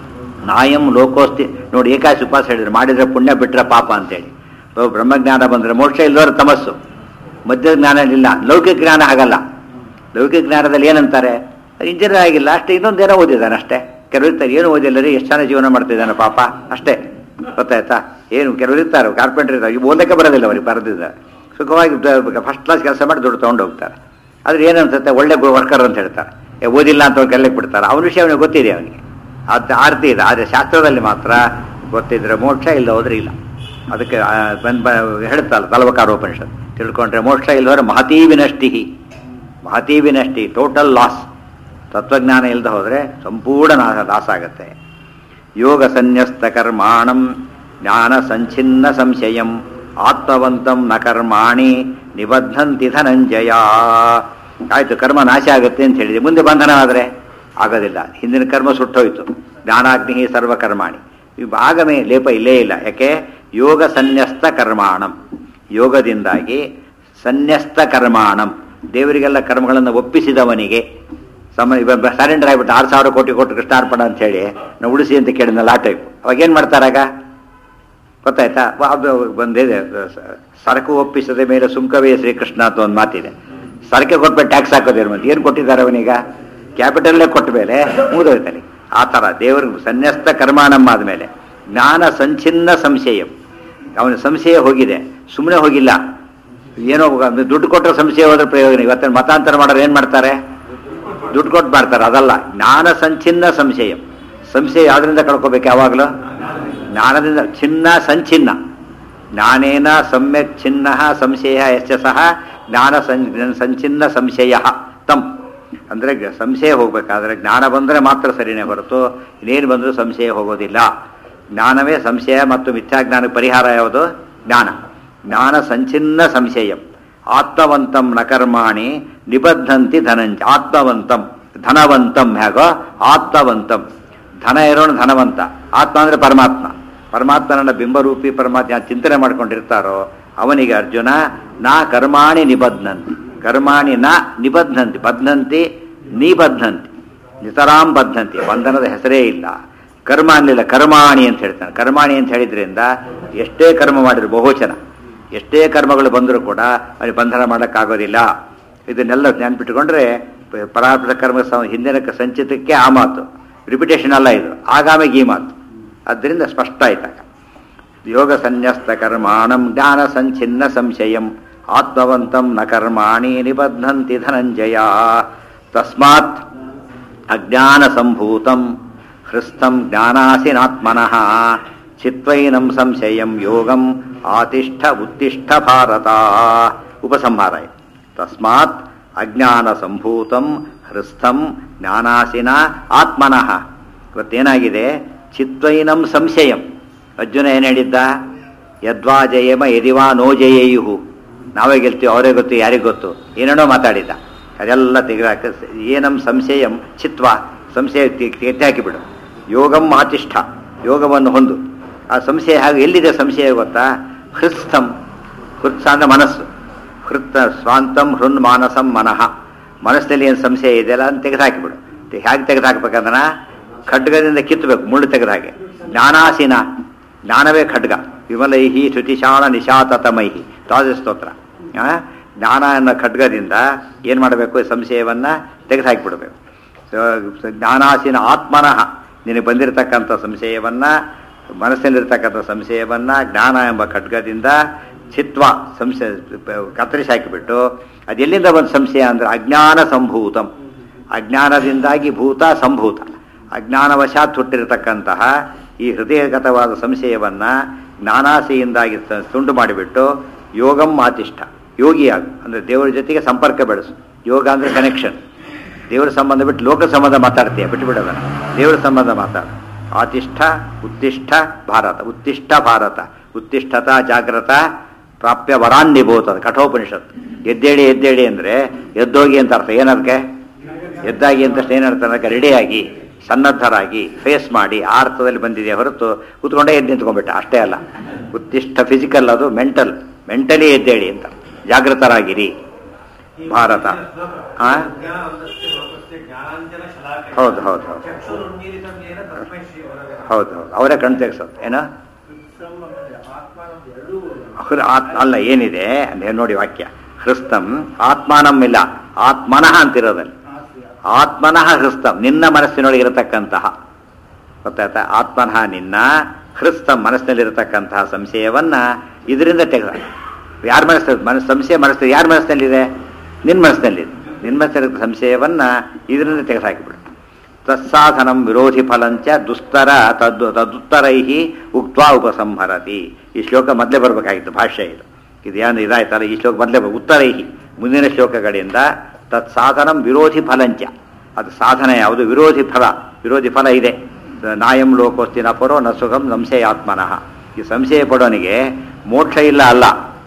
ನಾಯಂ ಲೋಕೋಸ್ತಿ ನೋಡಿ ಏಕಾಶಿ ಉಪವಾಸ ಹೇಳಿದ್ರು ಮಾಡಿದ್ರೆ ಪುಣ್ಯ ಬಿಟ್ರೆ ಪಾಪ ಅಂತೇಳಿ ಓ, ಬ್ರಹ್ಮಜ್ಞಾನ ಬಂದರೆ ಮೋಕ್ಷ ಇಲ್ಲದವ್ರ ತಮಸ್ಸು ಮಧ್ಯ ಜ್ಞಾನ ಇಲ್ಲ ಲೌಕಿಕ ಜ್ಞಾನ ಆಗಲ್ಲ ಲೌಕಿಕ ಜ್ಞಾನದಲ್ಲಿ ಏನಂತಾರೆ ಇಂಜಿನಿಯರ್ ಆಗಿಲ್ಲ ಅಷ್ಟೇ ಇನ್ನೊಂದೇನೋ ಓದಿದ್ದಾನೆ ಅಷ್ಟೇ ಕೆಲವರು ಇರ್ತಾರೆ ಏನು ಓದಿಲ್ಲ ರೀ ಎಷ್ಟು ಚೆನ್ನಾಗಿ ಜೀವನ ಮಾಡ್ತಿದ್ದಾನೆ ಪಾಪ ಅಷ್ಟೇ ಗೊತ್ತಾಯ್ತಾ ಏನು ಕೆಲವರು ಇರ್ತಾರೆ ಕಾರ್ಪೆಂಟರ್ ಇರ್ತಾರೆ ಇವು ಓದಕ್ಕೆ ಬರೋದಿಲ್ಲ ಅವ್ರಿಗೆ ಬರೆದಿದ್ದಾರೆ ಸುಖವಾಗಿ ಫಸ್ಟ್ ಕ್ಲಾಸ್ ಕೆಲಸ ಮಾಡಿ ದುಡ್ಡು ತೊಗೊಂಡು ಹೋಗ್ತಾರೆ ಆದ್ರೆ ಏನು ಅನ್ಸುತ್ತೆ ಒಳ್ಳೆ ವರ್ಕರ್ ಅಂತ ಹೇಳ್ತಾರೆ ಏ, ಓದಿಲ್ಲ ಅಂತ ಅವ್ರು ಕೆಲ್ಲಕ್ಕೆ ಬಿಡ್ತಾರೆ ಅವನ ವಿಷಯ ಅವನಿಗೆ ಗೊತ್ತಿದೆ ಅವನಿಗೆ ಅದು ಆರ್ತಿ ಇದೆ ಆದರೆ ಶಾಸ್ತ್ರದಲ್ಲಿ ಮಾತ್ರ ಗೊತ್ತಿದ್ರೆ ಮೋಕ್ಷ ಇಲ್ಲ ಹೋದ್ರೆ ಇಲ್ಲ ಅದಕ್ಕೆ ಆ, ಬಂದ್ ಬ ಹೇಳ್ತಲ್ಲ ತಲವಕಾರೋಪನಿಷತ್ ತಿಳ್ಕೊಂಡ್ರೆ ಮೋಕ್ಷ ಇಲ್ಲದ್ರೆ ಮಹತೀ ವಿನಷ್ಟಿ ಮಹತೀ ವಿನಷ್ಟಿ ಟೋಟಲ್ ಲಾಸ್ ತತ್ವಜ್ಞಾನ ಇಲ್ಲದೆ ಹೋದರೆ ಸಂಪೂರ್ಣ ನಾಶ ಲಾಸ್ ಆಗುತ್ತೆ ಯೋಗ ಸನ್ಯಸ್ತ ಕರ್ಮಾಣಂ ಜ್ಞಾನ ಸಂಚಿನ್ನ ಸಂಶಯಂ ಆತ್ಮವಂತಂ ನ ಕರ್ಮಾಣಿ ನಿಬದ್ಧಂತಿ ಧನಂಜಯ ಆಯ್ತು ಕರ್ಮ ನಾಶ ಆಗುತ್ತೆ ಅಂತ ಹೇಳಿದೆ ಮುಂದೆ ಬಂಧನ ಆದರೆ ಆಗೋದಿಲ್ಲ ಹಿಂದಿನ ಕರ್ಮ ಸುಟ್ಟೋಯ್ತು ಜ್ಞಾನಾಗ್ನಿ ಸರ್ವಕರ್ಮಾಣಿ ಇವು ಆಗಮೇ ಲೇಪ ಇಲ್ಲೇ ಇಲ್ಲ ಯಾಕೆ ಯೋಗ ಸನ್ಯಸ್ತ ಕರ್ಮಾಣಂ ಯೋಗದಿಂದಾಗಿ ಸನ್ಯಸ್ತ ಕರ್ಮಾಣಂ ದೇವರಿಗೆಲ್ಲ ಕರ್ಮಗಳನ್ನು ಒಪ್ಪಿಸಿದವನಿಗೆ ಸಮ ಇವಾಗ ಸರೆಂಡರ್ ಆಗಿಬಿಟ್ಟು ಆರು ಸಾವಿರ ಕೋಟಿ ಕೊಟ್ಟು ಕೃಷ್ಣಾರ್ಪಣ ಅಂತ ಹೇಳಿ ನಾವು ಉಳಿಸಿ ಅಂತ ಕೇಳಿದ್ನಲ್ಲ ಆ ಟೈಪ್ ಅವಾಗ ಏನು ಮಾಡ್ತಾರಾಗ ಗೊತ್ತಾಯ್ತಾ ವ- ಅದು ಬಂದಿದೆ ಸ- ಸರಕು ಒಪ್ಪಿಸದ ಮೇಲೆ ಸುಂಕವೇ ಶ್ರೀಕೃಷ್ಣ ಅಂತ ಒಂದು ಮಾತಿದೆ ಸರಕೆ ಕೊಟ್ಬಿಟ್ಟು ಟ್ಯಾಕ್ಸ್ ಹಾಕೋದೇನು ಮತ್ತೆ ಏನು ಕೊಟ್ಟಿದ್ದಾರೆ ಅವನೀಗ ಕ್ಯಾಪಿಟಲ್ಲೇ ಕೊಟ್ಟ ಮೇಲೆ ಮುಗಿದೋಯ್ತಾನೆ ಆ ಥರ ದೇವರಿಗೆ ಸನ್ಯಸ್ತ ಕರ್ಮಾಣಂ ಆದಮೇಲೆ ಜ್ಞಾನ ಸಂಚಿನ್ನ ಸಂಶಯಂ ಅವನ ಸಂಶಯ ಹೋಗಿದೆ ಸುಮ್ಮನೆ ಹೋಗಿಲ್ಲ ಏನೋ ಒಂದು ದುಡ್ಡು ಕೊಟ್ಟರೆ ಸಂಶಯ ಹೋದ್ರೆ ಪ್ರಯೋಜನ ಇವತ್ತಿನ ಮತಾಂತರ ಮಾಡೋರು ಏನು ಮಾಡ್ತಾರೆ ದುಡ್ಡು ಕೊಟ್ಟು ಮಾಡ್ತಾರೆ ಅದಲ್ಲ ಜ್ಞಾನ ಸಂಚಿನ್ನ ಸಂಶಯ ಸಂಶಯ ಯಾವ್ದ್ರಿಂದ ಕಳ್ಕೋಬೇಕು ಯಾವಾಗಲೂ ಜ್ಞಾನದಿಂದ ಚಿನ್ನ ಸಂಚಿನ್ನ ಜ್ಞಾನೇನ ಸಮ್ಯಕ್ ಚಿನ್ನ ಸಂಶಯ ಯಶ್ಚ ಸಹ ಜ್ಞಾನ ಸಂ- ಸಂಚಿನ್ನ ಸಂಶಯ ತಮ್ ಅಂದರೆ ಸಂಶಯ ಹೋಗ್ಬೇಕಾದ್ರೆ ಜ್ಞಾನ ಬಂದರೆ ಮಾತ್ರ ಸರಿನೇ ಹೊರತು ಇನ್ನೇನು ಬಂದರೂ ಸಂಶಯ ಹೋಗೋದಿಲ್ಲ ಜ್ಞಾನವೇ ಸಂಶಯ ಮತ್ತು ಮಿಥ್ಯಾಜ್ಞಾನಕ್ಕೆ ಪರಿಹಾರ ಯಾವುದು ಜ್ಞಾನ ಜ್ಞಾನ ಸಂಚಿನ್ನ ಸಂಶಯಂ ಆತ್ಮವಂತಂ ನ ಕರ್ಮಾಣಿ ನಿಬದ್ಧಂತಿ ಧನಂಚ ಆತ್ಮವಂತಂ ಧನವಂತಂ ಹೇಗೋ ಆತ್ಮವಂತಂ ಧನ ಇರೋನು ಧನವಂತ ಆತ್ಮ ಅಂದರೆ ಪರಮಾತ್ಮ ಪರಮಾತ್ಮನನ್ನ ಬಿಂಬರೂಪಿ ಪರಮಾತ್ಮ ಯಾರು ಚಿಂತನೆ ಮಾಡ್ಕೊಂಡಿರ್ತಾರೋ ಅವನಿಗೆ ಅರ್ಜುನ ನಾ ಕರ್ಮಾಣಿ ನಿಬದ್ಧಂತಿ ಕರ್ಮಾಣಿ ನ ನಿಬದ್ಧಂತಿ ಬದ್ಧಂತಿ ನಿಬದ್ಧಂತಿ ನಿತರಾಂ ಬದ್ಧಂತಿ ಬಂಧನದ ಹೆಸರೇ ಇಲ್ಲ ಕರ್ಮ ಅನ್ನಲಿಲ್ಲ ಕರ್ಮಾಣಿ ಅಂತ ಹೇಳ್ತಾನೆ ಕರ್ಮಾಣಿ ಅಂತ ಹೇಳಿದ್ರಿಂದ ಎಷ್ಟೇ ಕರ್ಮ ಮಾಡಿದ್ರು ಬಹುವಚನ ಎಷ್ಟೇ ಕರ್ಮಗಳು ಬಂದರೂ ಕೂಡ ಅವನಿಗೆ ಬಂಧನ ಮಾಡೋಕ್ಕಾಗೋದಿಲ್ಲ ಇದನ್ನೆಲ್ಲ ನೆನ್ಪಿಟ್ಕೊಂಡ್ರೆ ಪ- ಪರಾರ್ಥ ಕರ್ಮ ಸ- ಹಿಂದಿನ ಕ- ಸಂಚಿತಕ್ಕೆ ಆ ಮಾತು ರಿಪಿಟೇಷನ್ ಅಲ್ಲ ಇದು ಆಗಾಮಿಗೆ ಈ ಮಾತು ಆದ್ದರಿಂದ ಸ್ಪಷ್ಟ ಆಯ್ತಾಗ ಯೋಗ ಸನ್ಯಸ್ತ ಕರ್ಮಾಣಂ ಜ್ಞಾನ ಸಂಚಿನ್ನ ಸಂಶಯಂ ಆತ್ಮವಂತಂ ನ ಕರ್ಮಾಣಿ ನಿಬದ್ಧಂತಿ ಧನಂಜಯ ತಸ್ಮಾತ್ ಅಜ್ಞಾನ ಸಂಭೂತಂ ಹೃಸ್ಥಂ ಜ್ಞಾನಾಸಿನಾತ್ಮನಃ ಚಿತ್ವೈನಂ ಸಂಶಯಂ ಯೋಗಂ ಆತಿಷ್ಠ ಉತ್ತಿಷ್ಠ ಭಾರತ ಉಪಸಂಹಾರ ಇದು. ತಸ್ಮಾತ್ ಅಜ್ಞಾನ ಸಂಭೂತಂ ಹೃಸ್ಥಂ ಜ್ಞಾನಾಸಿನ ಆತ್ಮನಃ ಇವತ್ತೇನಾಗಿದೆ ಚಿತ್ವೈನಂ ಸಂಶಯಂ ಅರ್ಜುನ ಏನು ಹೇಳಿದ್ದ ಯದ್ವಾ ಜಯಮ ಯದಿವಾ ನೋ ಜಯೇಯು ನಾವೇ ಗೆಲ್ತೀವಿ ಅವರೇ ಗೊತ್ತು ಯಾರಿಗೆ ಗೊತ್ತು ಏನೇನೋ ಮಾತಾಡಿದ್ದ ಅದೆಲ್ಲ ತೆಗೆದಾಕ ಏನಂ ಸಂಶಯಂ ಚಿತ್ವ ಸಂಶಯ ತೆ- ತೆಗೆದು ಹಾಕಿಬಿಡು ಯೋಗಂ ಆತಿಷ್ಠ ಯೋಗವನ್ನು ಹೊಂದು ಆ ಸಂಶಯ ಹಾಗೆ ಎಲ್ಲಿದೆ ಸಂಶಯ ಗೊತ್ತಾ ಹೃತ್ಸ್ಥಂ ಹೃತ್ಸ ಅಂದ್ರೆ ಮನಸ್ಸು ಹೃತ್ ಸ್ವಾಂತಂ ಹೃನ್ ಮಾನಸಂ ಮನಃ ಮನಸ್ಸಿನಲ್ಲಿ ಏನು ಸಂಶಯ ಇದೆಯಲ್ಲ ಅಂತ ತೆಗೆದುಹಾಕಿಬಿಡು ಹೇಗೆ ತೆಗೆದುಹಾಕ್ಬೇಕಂದ್ರೆ ಖಡ್ಗದಿಂದ ಕಿತ್ತಬೇಕು ಮುಳ್ಳು ತೆಗೆದ ಹಾಗೆ ಜ್ಞಾನಾಸೀನ ಜ್ಞಾನವೇ ಖಡ್ಗ ವಿಮಲೈಹಿ ಶ್ರುತಿಶಾಣ ನಿಶಾತತಮೈಹಿ ದ್ವಾದಶ ಸ್ತೋತ್ರ ಆ? ಜ್ಞಾನ ಅನ್ನೋ ಖಡ್ಗದಿಂದ ಏನು ಮಾಡಬೇಕು ಸಂಶಯವನ್ನು ತೆಗೆದುಹಾಕಿಬಿಡಬೇಕು ಸೊ ಜ್ಞಾನಾಸೀನ ಆತ್ಮನಃ ನಿನಗೆ ಬಂದಿರತಕ್ಕಂಥ ಸಂಶಯವನ್ನು ಮನಸ್ಸಿನಲ್ಲಿರ್ತಕ್ಕಂಥ ಸಂಶಯವನ್ನು ಜ್ಞಾನ ಎಂಬ ಖಡ್ಗದಿಂದ ಚಿತ್ವ ಸಂಶಯ ಕತ್ತರಿಸಿ ಹಾಕಿಬಿಟ್ಟು ಅದು ಎಲ್ಲಿಂದ ಬಂದ ಸಂಶಯ ಅಂದರೆ ಅಜ್ಞಾನ ಸಂಭೂತಂ ಅಜ್ಞಾನದಿಂದಾಗಿ ಭೂತ ಸಂಭೂತ ಅಜ್ಞಾನವಶಾತ್ ಹುಟ್ಟಿರತಕ್ಕಂತಹ ಈ ಹೃದಯಗತವಾದ ಸಂಶಯವನ್ನು ಜ್ಞಾನಾಸೆಯಿಂದಾಗಿ ತ- ತುಂಡು ಮಾಡಿಬಿಟ್ಟು ಯೋಗಂ ಆತಿಷ್ಠ ಯೋಗಿಯಾಗು ಅಂದರೆ ದೇವರ ಜೊತೆಗೆ ಸಂಪರ್ಕ ಬೆಳೆಸು ಯೋಗ ಅಂದರೆ ಕನೆಕ್ಷನ್ ದೇವರ ಸಂಬಂಧ ಬಿಟ್ಟು ಲೋಕ ಸಂಬಂಧ ಮಾತಾಡ್ತೀಯ ಬಿಟ್ಟು ಬಿಡೋದ ದೇವರ ಸಂಬಂಧ ಮಾತಾಡು ಆತಿಷ್ಠ ಉತ್ತಿಷ್ಠ ಭಾರತ ಉತ್ತಿಷ್ಠ ಭಾರತ ಉತ್ತಿಷ್ಠತ ಜಾಗ್ರತ ಪ್ರಾಪ್ಯ ವರಾನ್ನಿಭೂತ ಕಠೋಪನಿಷತ್ ಎದ್ದೇಳಿ ಎದ್ದೇಳಿ ಅಂದರೆ ಎದ್ದೋಗಿ ಅಂತ ಅರ್ಥ ಏನದಕ್ಕೆ ಎದ್ದಾಗಿ ಅಂತ ಏನರ್ಥ ಅದಕ್ಕೆ ರೆಡಿಯಾಗಿ ಸನ್ನದ್ಧರಾಗಿ ಫೇಸ್ ಮಾಡಿ ಆ ಅರ್ಥದಲ್ಲಿ ಬಂದಿದೆ ಹೊರತು ಕೂತ್ಕೊಂಡೇ ಎದ್ದು ನಿಂತ್ಕೊಂಡ್ಬಿಟ್ಟ ಅಷ್ಟೇ ಅಲ್ಲ ಉತ್ತಿಷ್ಠ ಫಿಸಿಕಲ್ ಅದು ಮೆಂಟಲ್ ಮೆಂಟಲಿ ಎದ್ದೇಳಿ ಅಂತ ಜಾಗೃತರಾಗಿರಿ ಭಾರತ ಆ? ಹೌದು, ಹೌದು, ಹೌದು. ಹೌದು ಹೌದು ಅವರೇ ಕಣ್ ತೆಗ್ಸೋದು ಏನೋ ಹೃ ಆತ್ ಅಲ್ಲ ಏನಿದೆ ಅಂದ್ರೆ ನೋಡಿ ವಾಕ್ಯ ಹೃಸ್ತಂ ಆತ್ಮಾನಂ ಇಲ್ಲ ಆತ್ಮನಃ ಅಂತಿರೋದಲ್ಲಿ ಆತ್ಮನಃ ಹೃಸ್ತಂ ನಿನ್ನ ಮನಸ್ಸಿನೊಳಗೆ ಇರತಕ್ಕಂತಹ ಗೊತ್ತಾಯ್ತಾ ಆತ್ಮನಃ ನಿನ್ನ ಹೃಸ್ತಂ ಮನಸ್ಸಿನಲ್ಲಿರತಕ್ಕಂತಹ ಸಂಶಯವನ್ನ ಇದರಿಂದ ತೆಗೆದ ಯಾರ ಮನಸ್ಸಲ್ಲಿ ಮನಸ್ ಸಂಶಯ ಮನಸ್ಸು ಯಾರ ಮನಸ್ಸಿನಲ್ಲಿದೆ ನಿನ್ನ ಮನಸ್ಸಿನಲ್ಲಿದೆ ನಿನ್ನ ಮನಸ್ಸಿನ ಸಂಶಯವನ್ನ ಇದರಿಂದ ತೆಗೆದುಹಾಕಿಬಿಡು ತತ್ಸಾಧನಂ ವಿರೋಧಿ ಫಲಂಚ ದುಸ್ತರ ತದ್ ತದುತ್ತರೈ ಉಕ್ತ್ವಾ ಉಪಸಂಹರತಿ ಈ ಶ್ಲೋಕ ಮೊದಲೇ ಬರಬೇಕಾಗಿತ್ತು ಭಾಷ್ಯ ಇದು ಇದು ಏನು ಇದಾಯ್ತಲ್ಲ ಈ ಶ್ಲೋಕ ಮೊದಲೇ ಉತ್ತರೈ ಮುಂದಿನ ಶ್ಲೋಕಗಳಿಂದ ತತ್ಸಾಧನಂ ವಿರೋಧಿ ಫಲಂಚ ಅದು ಸಾಧನ ಯಾವುದು ವಿರೋಧಿ ಫಲ ವಿರೋಧಿ ಫಲ ಇದೆ ನಾಯಂ ಲೋಕೋಸ್ತಿನ ಪರೋ ನ ಸುಖಂ ಸಂಶಯಾತ್ಮನಃ ಈ ಸಂಶಯ ಪಡೋನಿಗೆ ಮೋಕ್ಷ ಇಲ್ಲ ಅಲ್ಲ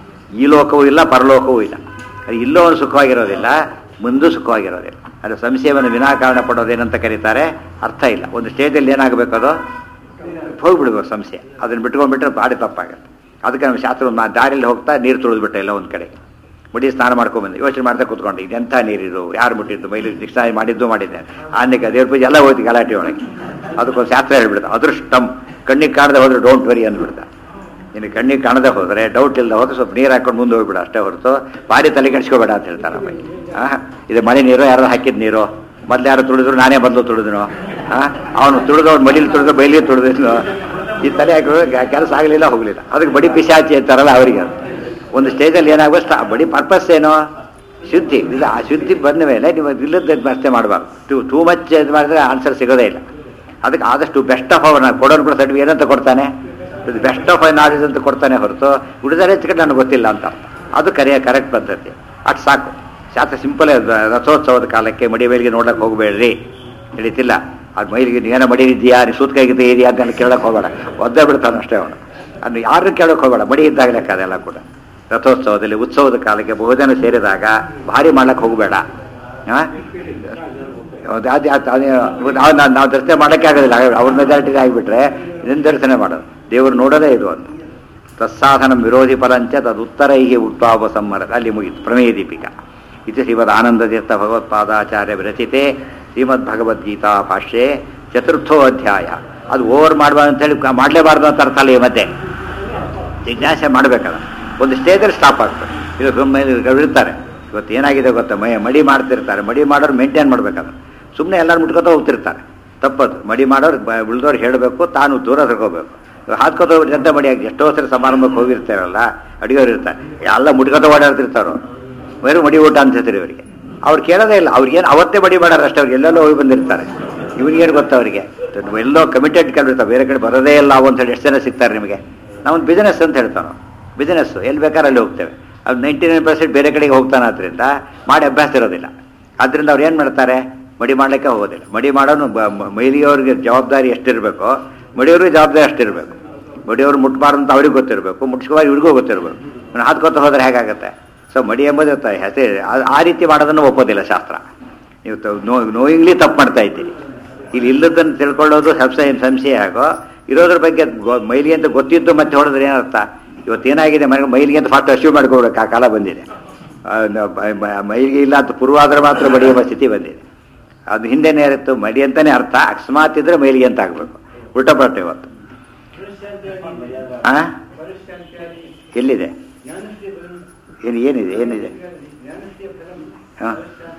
ಈ ಲೋಕವೂ ಇಲ್ಲ ಪರಲೋಕವೂ ಇಲ್ಲ ಅದು ಇಲ್ಲೋ ಒಂದು ಸುಖವಾಗಿರೋದಿಲ್ಲ ಮುಂದೂ ಸುಖವಾಗಿರೋದಿಲ್ಲ ಅದು ಸಂಶಯವನ್ನು ವಿನಾಕಾರಣ ಪಡೋದೇನಂತ ಕರೀತಾರೆ ಅರ್ಥ ಇಲ್ಲ ಒಂದು ಸ್ಟೇಜಲ್ಲಿ ಏನಾಗಬೇಕು ಅದು ಹೋಗ್ಬಿಡ್ಬೇಕು ಸಂಶಯ ಅದನ್ನು ಬಿಟ್ಕೊಂಡ್ಬಿಟ್ರೆ ಬಾಡಿ ತಪ್ಪಾಗುತ್ತೆ ಅದಕ್ಕೆ ನಮ್ಮ ಶಾಸ್ತ್ರ ಒಂದು ಮಾ- ದಾರಿಯಲ್ಲಿ ಹೋಗ್ತಾ ನೀರು ತುಳಿದ್ಬಿಟ್ಟೆ ಎಲ್ಲ ಒಂದು ಕಡೆ ಮುಡಿ ಸ್ನಾನ ಮಾಡ್ಕೊಂಡ್ಬಂದು ಯೋಚನೆ ಮಾಡ್ತಾ ಕೂತ್ಕೊಂಡು ಇದೆಂಥ ನೀರಿದು ಯಾರು ಮುಟ್ಟಿದ್ದು ಮೈಲಿ ಸ್ನಾನ ಮಾಡಿದ್ದು ಮಾಡಿದ್ದೆ ಆನೆಗೆ ದೇವ್ರ ಪೂಜೆ ಎಲ್ಲ ಹೋಯ್ತು ಗಲಾಟೆ ಒಳಗೆ ಅದಕ್ಕೊಂದು ಶಾಸ್ತ್ರ ಹೇಳ್ಬಿಡ್ತ ಅದೃಷ್ಟಂ ಕಣ್ಣಿಗೆ ಕಾಣದೆ ಹೋದ್ರೆ ಡೋಂಟ್ ವರಿ ಅಂದ್ಬಿಡ್ತ ನಿನಗೆ ಕಣ್ಣಿಗೆ ಕಾಣದೆ ಹೋದರೆ ಡೌಟ್ ಇಲ್ಲದೆ ಹೋದ್ರೆ ಸ್ವಲ್ಪ ನೀರು ಹಾಕೊಂಡು ಮುಂದೆ ಹೋಗ್ಬಿಡ ಅಷ್ಟೇ ಹೊರತು ಭಾರಿ ತಲೆ ಕೆಡಿಸ್ಕೋಬೇಡ ಅಂತ ಹೇಳ್ತಾರೆ ನಮ್ಮ ಆ ಇದು ಮಳೆ ನೀರು ಯಾರು ಹಾಕಿದ ನೀರು ಮೊದ್ಲು ಯಾರು ತುಳಿದ್ರು ನಾನೇ ಬಂದು ತುಳಿದನು ಆ ಅವನು ತುಳಿದವ್ನು ಮಡಿಲಿ ತುಳಿದು ಬೈಲಿ ತುಳಿದಿದ್ನು ಈ ತಲೆ ಹಾಕಿದ್ರು ಕೆಲಸ ಆಗಲಿಲ್ಲ ಹೋಗಲಿಲ್ಲ ಅದಕ್ಕೆ ಬಡಿ ಪಿಶಾಚಿ ಅಂತಾರಲ್ಲ ಅವರಿಗೆ ಅದು. ಒಂದು ಸ್ಟೇಜಲ್ಲಿ ಏನಾಗಬೇಕು ಸ್ಟಾ ಬಡಿ ಪರ್ಪಸ್ ಏನು ಶುದ್ಧಿ ಇಲ್ಲ ಆ ಶುದ್ಧಿ ಬಂದ ಮೇಲೆ ನೀವು ಇಲ್ಲದ ಅಷ್ಟೇ ಮಾಡಬಾರ್ದು ಟೂ ಟೂ ಮಚ್ ಇದು ಮಾಡಿದ್ರೆ ಆನ್ಸರ್ ಸಿಗೋದೇ ಇಲ್ಲ ಅದಕ್ಕೆ ಆದಷ್ಟು ಬೆಸ್ಟ್ ಆಫ್ ಅವರ್ ಕೊಡೋನು ಕೂಡ ಸರ್ಟಿಫಿಕೇಟ್ ಏನಂತ ಕೊಡ್ತಾನೆ ಬೆಸ್ಟ್ ಆಫ್ ನಾಲೆಜ್ ಅಂತ ಕೊಡ್ತಾನೆ ಹೊರತು ಉಳಿದರೆ ಹೆಚ್ಚಿಗೆ ನನಗೆ ಗೊತ್ತಿಲ್ಲ ಅಂತ ಅರ್ಥ. ಅದು ಕರೆಯ ಕರೆಕ್ಟ್ ಪದ್ಧತಿ ಅಷ್ಟು ಸಾಕು ಶಾಸ್ತ್ರ ಸಿಂಪಲ್ ರಥೋತ್ಸವದ ಕಾಲಕ್ಕೆ ಮಡಿ ಮೇಲಿಗೆ ನೋಡಕ್ಕೆ ಹೋಗಬೇಡ್ರಿ ನಡೀತಿಲ್ಲ ಅದು ಮೈಲಿಗೆ ಏನೋ ಮಡಿ ಇದೆಯಾ ನೀ ಸೂತ್ಕಾಗಿದ್ದೆ ಇದೆಯಾ ಅಂತ ಕೇಳಕ್ಕೆ ಹೋಗಬೇಡ ಒದ್ದೇ ಬಿಡ್ತಾನೆ ಅಷ್ಟೇ ಅವನು ಅದನ್ನು ಯಾರನ್ನು ಕೇಳಕ್ಕೆ ಹೋಗಬೇಡ ಮಡಿ ಇದ್ದಾಗ ಲೆಕ್ಕ ಅದೆಲ್ಲ ಕೂಡ ರಥೋತ್ಸವದಲ್ಲಿ ಉತ್ಸವದ ಕಾಲಕ್ಕೆ ಬಹುಜನ ಸೇರಿದಾಗ ಭಾರಿ ಮಾಡ್ಲಕ್ಕೆ ಹೋಗಬೇಡ ನಾವು ನಾವು ದರ್ಶನ ಮಾಡೋಕ್ಕೆ ಆಗೋದಿಲ್ಲ ಅವ್ರ ಮೆಜಾರಿಟಿ ಆಗಿಬಿಟ್ರೆ ನಿನ್ನ ದರ್ಶನ ಮಾಡೋದು ದೇವರು ನೋಡೋದೇ ಇದು ಅಂತ ತತ್ಸಾಧನ ವಿರೋಧಿ ಫಲಂಚ ತದುತ್ತರೈಹಿ ಉದ್ಭಾವ ಸಂಹರ ಅಲ್ಲಿ ಮುಗಿತು ಪ್ರಮೇಯ ದೀಪಿಕಾ ಇದು ಶ್ರೀಮದ್ ಆನಂದತೀರ್ಥ ಭಗವತ್ಪಾದಾಚಾರ್ಯ ವಿರಚಿತೆ ಶ್ರೀಮದ್ ಭಗವದ್ಗೀತಾ ಭಾಷ್ಯೆ ಚತುರ್ಥೋ ಅಧ್ಯಾಯ ಅದು ಓವರ್ ಮಾಡಬಾರ್ದು ಅಂತ ಹೇಳಿ ಮಾಡಲೇಬಾರ್ದು ಅಂತ ಅರ್ಥ ಅಲ್ಲ ಈ ಮಧ್ಯೆ ಜಿಜ್ಞಾಸೆ ಮಾಡಬೇಕಲ್ಲ ಒಂದು ಸ್ಟೇಜಲ್ಲಿ ಸ್ಟಾಪ್ ಆಗ್ತದೆ ಇದು ಸುಮ್ಮನೆ ಇರ್ತಾರೆ ಇವತ್ತು ಏನಾಗಿದೆ ಗೊತ್ತಾ ಮೈ ಮಡಿ ಮಾಡ್ತಿರ್ತಾರೆ ಮಡಿ ಮಾಡೋರು ಮೇಂಟೈನ್ ಮಾಡ್ಬೇಕಲ್ಲ ಸುಮ್ಮನೆ ಎಲ್ಲರೂ ಮುಟ್ಕೊತ ಹೋಗ್ತಿರ್ತಾರೆ ತಪ್ಪದು ಮಡಿ ಮಾಡೋರು ಬ- ಉಳ್ದವ್ರು ಹೇಳಬೇಕು ತಾನು ದೂರ ತಗೋಬೇಕು ಹಾದ್ಕೊತ ಹೋಗ್ಬಿಟ್ಟು ಎಂತ ಮಡಿ ಆಗಿ ಎಷ್ಟೋ ಸರಿ ಸಮಾರಂಭಕ್ಕೆ ಹೋಗಿರ್ತಾರಲ್ಲ ಅಡಿಗೆವ್ರು ಇರ್ತಾರೆ ಎಲ್ಲ ಮುಟ್ಕೊತ ಓಡಾಡ್ತಿರ್ತಾರೋ ಬರೀ ಮಡಿ ಊಟ ಅನ್ಸುತ್ತೀರಿ ಇವರಿಗೆ ಅವ್ರು ಕೇಳೋದೇ ಇಲ್ಲ ಅವ್ರಿಗೇನು ಅವತ್ತೇ ಮಡಿ ಮಾಡೋರು ಅಷ್ಟೇ ಅವ್ರಿಗೆ ಎಲ್ಲೆಲ್ಲೋ ಹೋಗಿ ಬಂದಿರ್ತಾರೆ ಇವ್ರಿಗೇನು ಗೊತ್ತಾ ಅವರಿಗೆ ಎಲ್ಲೋ ಕಮಿಟೆಡ್ ಕೇಳಿರ್ತಾರೆ ಬೇರೆ ಕಡೆ ಬರೋದೇ ಇಲ್ಲ ಅವು ಅಂತ ಹೇಳಿ ಎಷ್ಟು ಜನ ಸಿಗ್ತಾರೆ ನಿಮಗೆ ನಾವೊಂದು ಬಿಸ್ನೆಸ್ ಅಂತ ಹೇಳ್ತಾನೋ ಬಿಸ್ನೆಸ್ ಎಲ್ಲಿ ಬೇಕಾದ್ರೆ ಅಲ್ಲಿ ಹೋಗ್ತೇವೆ ಅದು ನೈಂಟಿ ನೈನ್ ಪರ್ಸೆಂಟ್ ಬೇರೆ ಕಡೆಗೆ ಹೋಗ್ತಾನೆ ಆದ್ದರಿಂದ ಮಾಡಿ ಅಭ್ಯಾಸ ಇರೋದಿಲ್ಲ ಆದ್ದರಿಂದ ಅವ್ರು ಏನು ಮಾಡ್ತಾರೆ ಮಡಿ ಮಾಡಲಿಕ್ಕೆ ಹೋಗೋದಿಲ್ಲ ಮಡಿ ಮಾಡೋನು ಬ- ಮ- ಮಹಿಳೆಯವ್ರಿಗೆ ಜವಾಬ್ದಾರಿ ಎಷ್ಟಿರಬೇಕೋ ಮಡಿಯವ್ರಿಗೆ ಜವಾಬ್ದಾರಿ ಅಷ್ಟಿರಬೇಕು ಮಡಿಯವ್ರು ಮುಟ್ಬಾರ್ದು ಅಂತ ಅವ್ರಿಗೆ ಗೊತ್ತಿರಬೇಕು ಮುಟ್ಸ್ಕೋಬಾರ್ದು ಇವ್ರಿಗೂ ಗೊತ್ತಿರಬೇಕು ಇವ್ನು ಹಾದ್ಕೊತ ಹೋದ್ರೆ ಹೇಗಾಗುತ್ತೆ ಸೊ ಮಡಿ ಎಂಬುದು ಇರ್ತಾರೆ ಹೆಸರು ಆ- ಆ ರೀತಿ ಮಾಡೋದನ್ನು ಒಪ್ಪೋದಿಲ್ಲ ಶಾಸ್ತ್ರ ನೀವು ತ- ನೋ ನೋಯಿಂಗ್ಲಿ ತಪ್ಪು ಮಾಡ್ತಾ ಇದ್ದೀರಿ ಇಲ್ಲಿ ಇಲ್ಲದನ್ನು ತಿಳ್ಕೊಳ್ಳೋದು ಸಂಶಯ ಸಂಶಯ ಆಗೋ ಇರೋದ್ರ ಬಗ್ಗೆ ಗೊ- ಮೈಲಿಗೆ ಅಂತ ಗೊತ್ತಿದ್ದು ಮತ್ತೆ ಹೊಡೆದ್ರೆ ಏನರ್ಥ ಇವತ್ತೇನಾಗಿದೆ ಮನೆ ಮೈಲಿಗೆ ಅಂತ ಫಾಸ್ಟ್ ಅಶ್ಯೂ ಮಾಡ್ಕೋಬೇಕು ಆ ಕಾಲ ಬಂದಿದೆ ಆ, ನ- ಮ- ಮ- ಮೈಲಿಗೆ ಇಲ್ಲ ಅಂತ ಪೂರ್ವಾದ್ರೆ ಮಾತ್ರ ಬಡಿಯುವ ಸ್ಥಿತಿ ಬಂದಿದೆ ಅದು ಹಿಂದೆನೇ ಇರುತ್ತೆ ಮಡಿ ಅಂತಾನೆ ಅರ್ಥ ಅಕಸ್ಮಾತ್ ಇದ್ರೆ ಮೈಲಿಗೆ ಅಂತ ಆಗ್ಬೇಕು ಉಲ್ಟಾ ಪಲ್ಟ ಇವತ್ತು ಆ ಎಲ್ಲಿದೆ ಏನು ಏನಿದೆ ಏನಿದೆ ಹಾಂ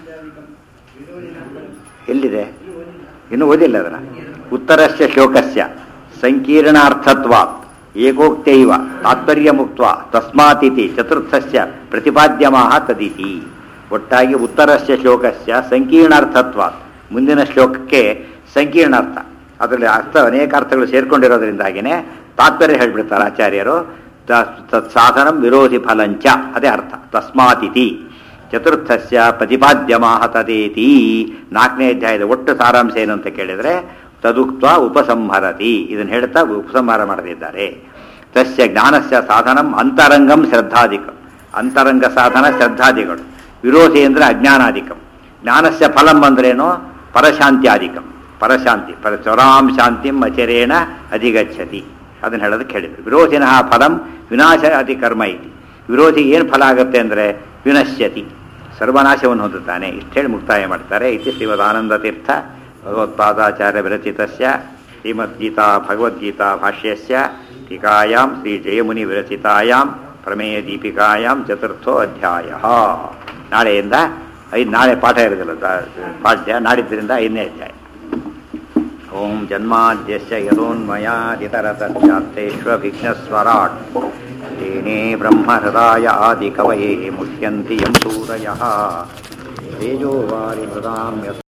ಎಲ್ಲಿದೆ ಇನ್ನು ಓದಿಲ್ಲ ಅದನ್ನ ಉತ್ತರಸ್ಯ ಶ್ಲೋಕಸ್ಯ ಸಂಕೀರ್ಣಾರ್ಥತ್ವಾತ್ ಏಕೋಕ್ತೈವ ತಾತ್ಪರ್ಯ ಮುಕ್ತ ತಸ್ಮಾತಿತಿ ಚತುರ್ಥಸ್ಯ ಪ್ರತಿಪಾದ್ಯಮಾಹ ತದಿತಿ ಒಟ್ಟಾಗಿ ಉತ್ತರಸ್ಯ ಶ್ಲೋಕಸ್ಯ ಸಂಕೀರ್ಣಾರ್ಥತ್ವಾತ್ ಮುಂದಿನ ಶ್ಲೋಕಕ್ಕೆ ಸಂಕೀರ್ಣಾರ್ಥ ಅದರಲ್ಲಿ ಅರ್ಥ ಅನೇಕ ಅರ್ಥಗಳು ಸೇರ್ಕೊಂಡಿರೋದ್ರಿಂದಾಗಿನೇ ತಾತ್ಪರ್ಯ ಹೇಳ್ಬಿಡ್ತಾರೆ ಆಚಾರ್ಯರು ತ- ತತ್ಸಾಧನಂ ವಿರೋಧಿ ಫಲಂಚ ಅದೇ ಅರ್ಥ ತಸ್ಮಾತಿತಿ ಚತುರ್ಥಸ್ಯ ಪ್ರತಿಪಾದ್ಯಮಾಹ ತದೇತಿ ನಾಲ್ಕನೇ ಅಧ್ಯಾಯದ ಒಟ್ಟು ಸಾರಾಂಶ ಏನು ಅಂತ ಕೇಳಿದ್ರೆ ತದುಕ್ತ ಉಪಸಂಹರತಿ ಇದನ್ನು ಹೇಳ್ತಾ ಉಪಸಂಹಾರ ಮಾಡದಿದ್ದಾರೆ ತಸ್ಯ ಜ್ಞಾನಸ್ಯ ಸಾಧನಂ ಅಂತರಂಗಂ ಶ್ರದ್ಧಾಧಿಕಂ ಅಂತರಂಗ ಸಾಧನ ಶ್ರದ್ಧಾದಿಗಳು ವಿರೋಧಿ ಅಂದ್ರೆ ಅಜ್ಞಾನಾಧಿಕಂ ಜ್ಞಾನಸ್ಯ ಫಲಂ ಅಂದ್ರೇನು ಪರಶಾಂತ್ಯಾಧಿಕಂ ಪರಶಾಂತಿ ಪರ ಚೊರಾಂ ಶಾಂತಿಂ ಅಚರೇಣ ಅಧಿಗಚ್ಚತಿ ಅದನ್ನು ಹೇಳೋದಕ್ಕೆ ಹೇಳಿದ್ರು ವಿರೋಧಿನಃ ಫಲಂ ವಿನಾಶ ಅತಿ ಕರ್ಮ ಇತಿ ವಿರೋಧಿ ಏನು ಫಲ ಆಗುತ್ತೆ ಅಂದರೆ ವಿನಶ್ಯತಿ ಸರ್ವನಾಶವನ್ನು ಹೊಂದುತ್ತಾನೆ ಇಷ್ಟು ಹೇಳಿ ಮುಕ್ತಾಯ ಮಾಡ್ತಾರೆ ಇತಿ ಶ್ರೀಮದಾನಂದ ತೀರ್ಥ ಭಗವತ್ಪಾದಾಚಾರ್ಯ ವಿರಚಿತಸ್ಯ ಶ್ರೀಮದ್ಗೀತಾ ಭಗವದ್ಗೀತಾ ಭಾಷ್ಯಸ್ಯ ಟೀಕಾಯಾಂ ಶ್ರೀ ಜಯಮುನಿ ವಿರಚಿತಾಯಾಂ ಪ್ರಮೇಯ ದೀಪಿಕಾಯಾಂ ಚತುರ್ಥೋ ಅಧ್ಯಾಯ ನಾಳೆಯಿಂದ ಐದು ನಾಳೆ ಪಾಠ ಇರೋದಿಲ್ಲ ದ- ಪಾಠ್ಯ ನಾಡಿದ್ದರಿಂದ ಐದನೇ ಅಧ್ಯಾಯ ಓಂ ಜನ್ಮಾದ್ಯಸ್ಯ ಯದೋನ್ಮಯಾದಿತರತಶ್ಚಾತ್ತೇಷ್ವಭಿಘ್ನಸ್ವರಾಟ್ तेने ब्रह्महृदाय आदिकवये मुह्यन्ति यं सूरयः तेजोवारिमृदां यत्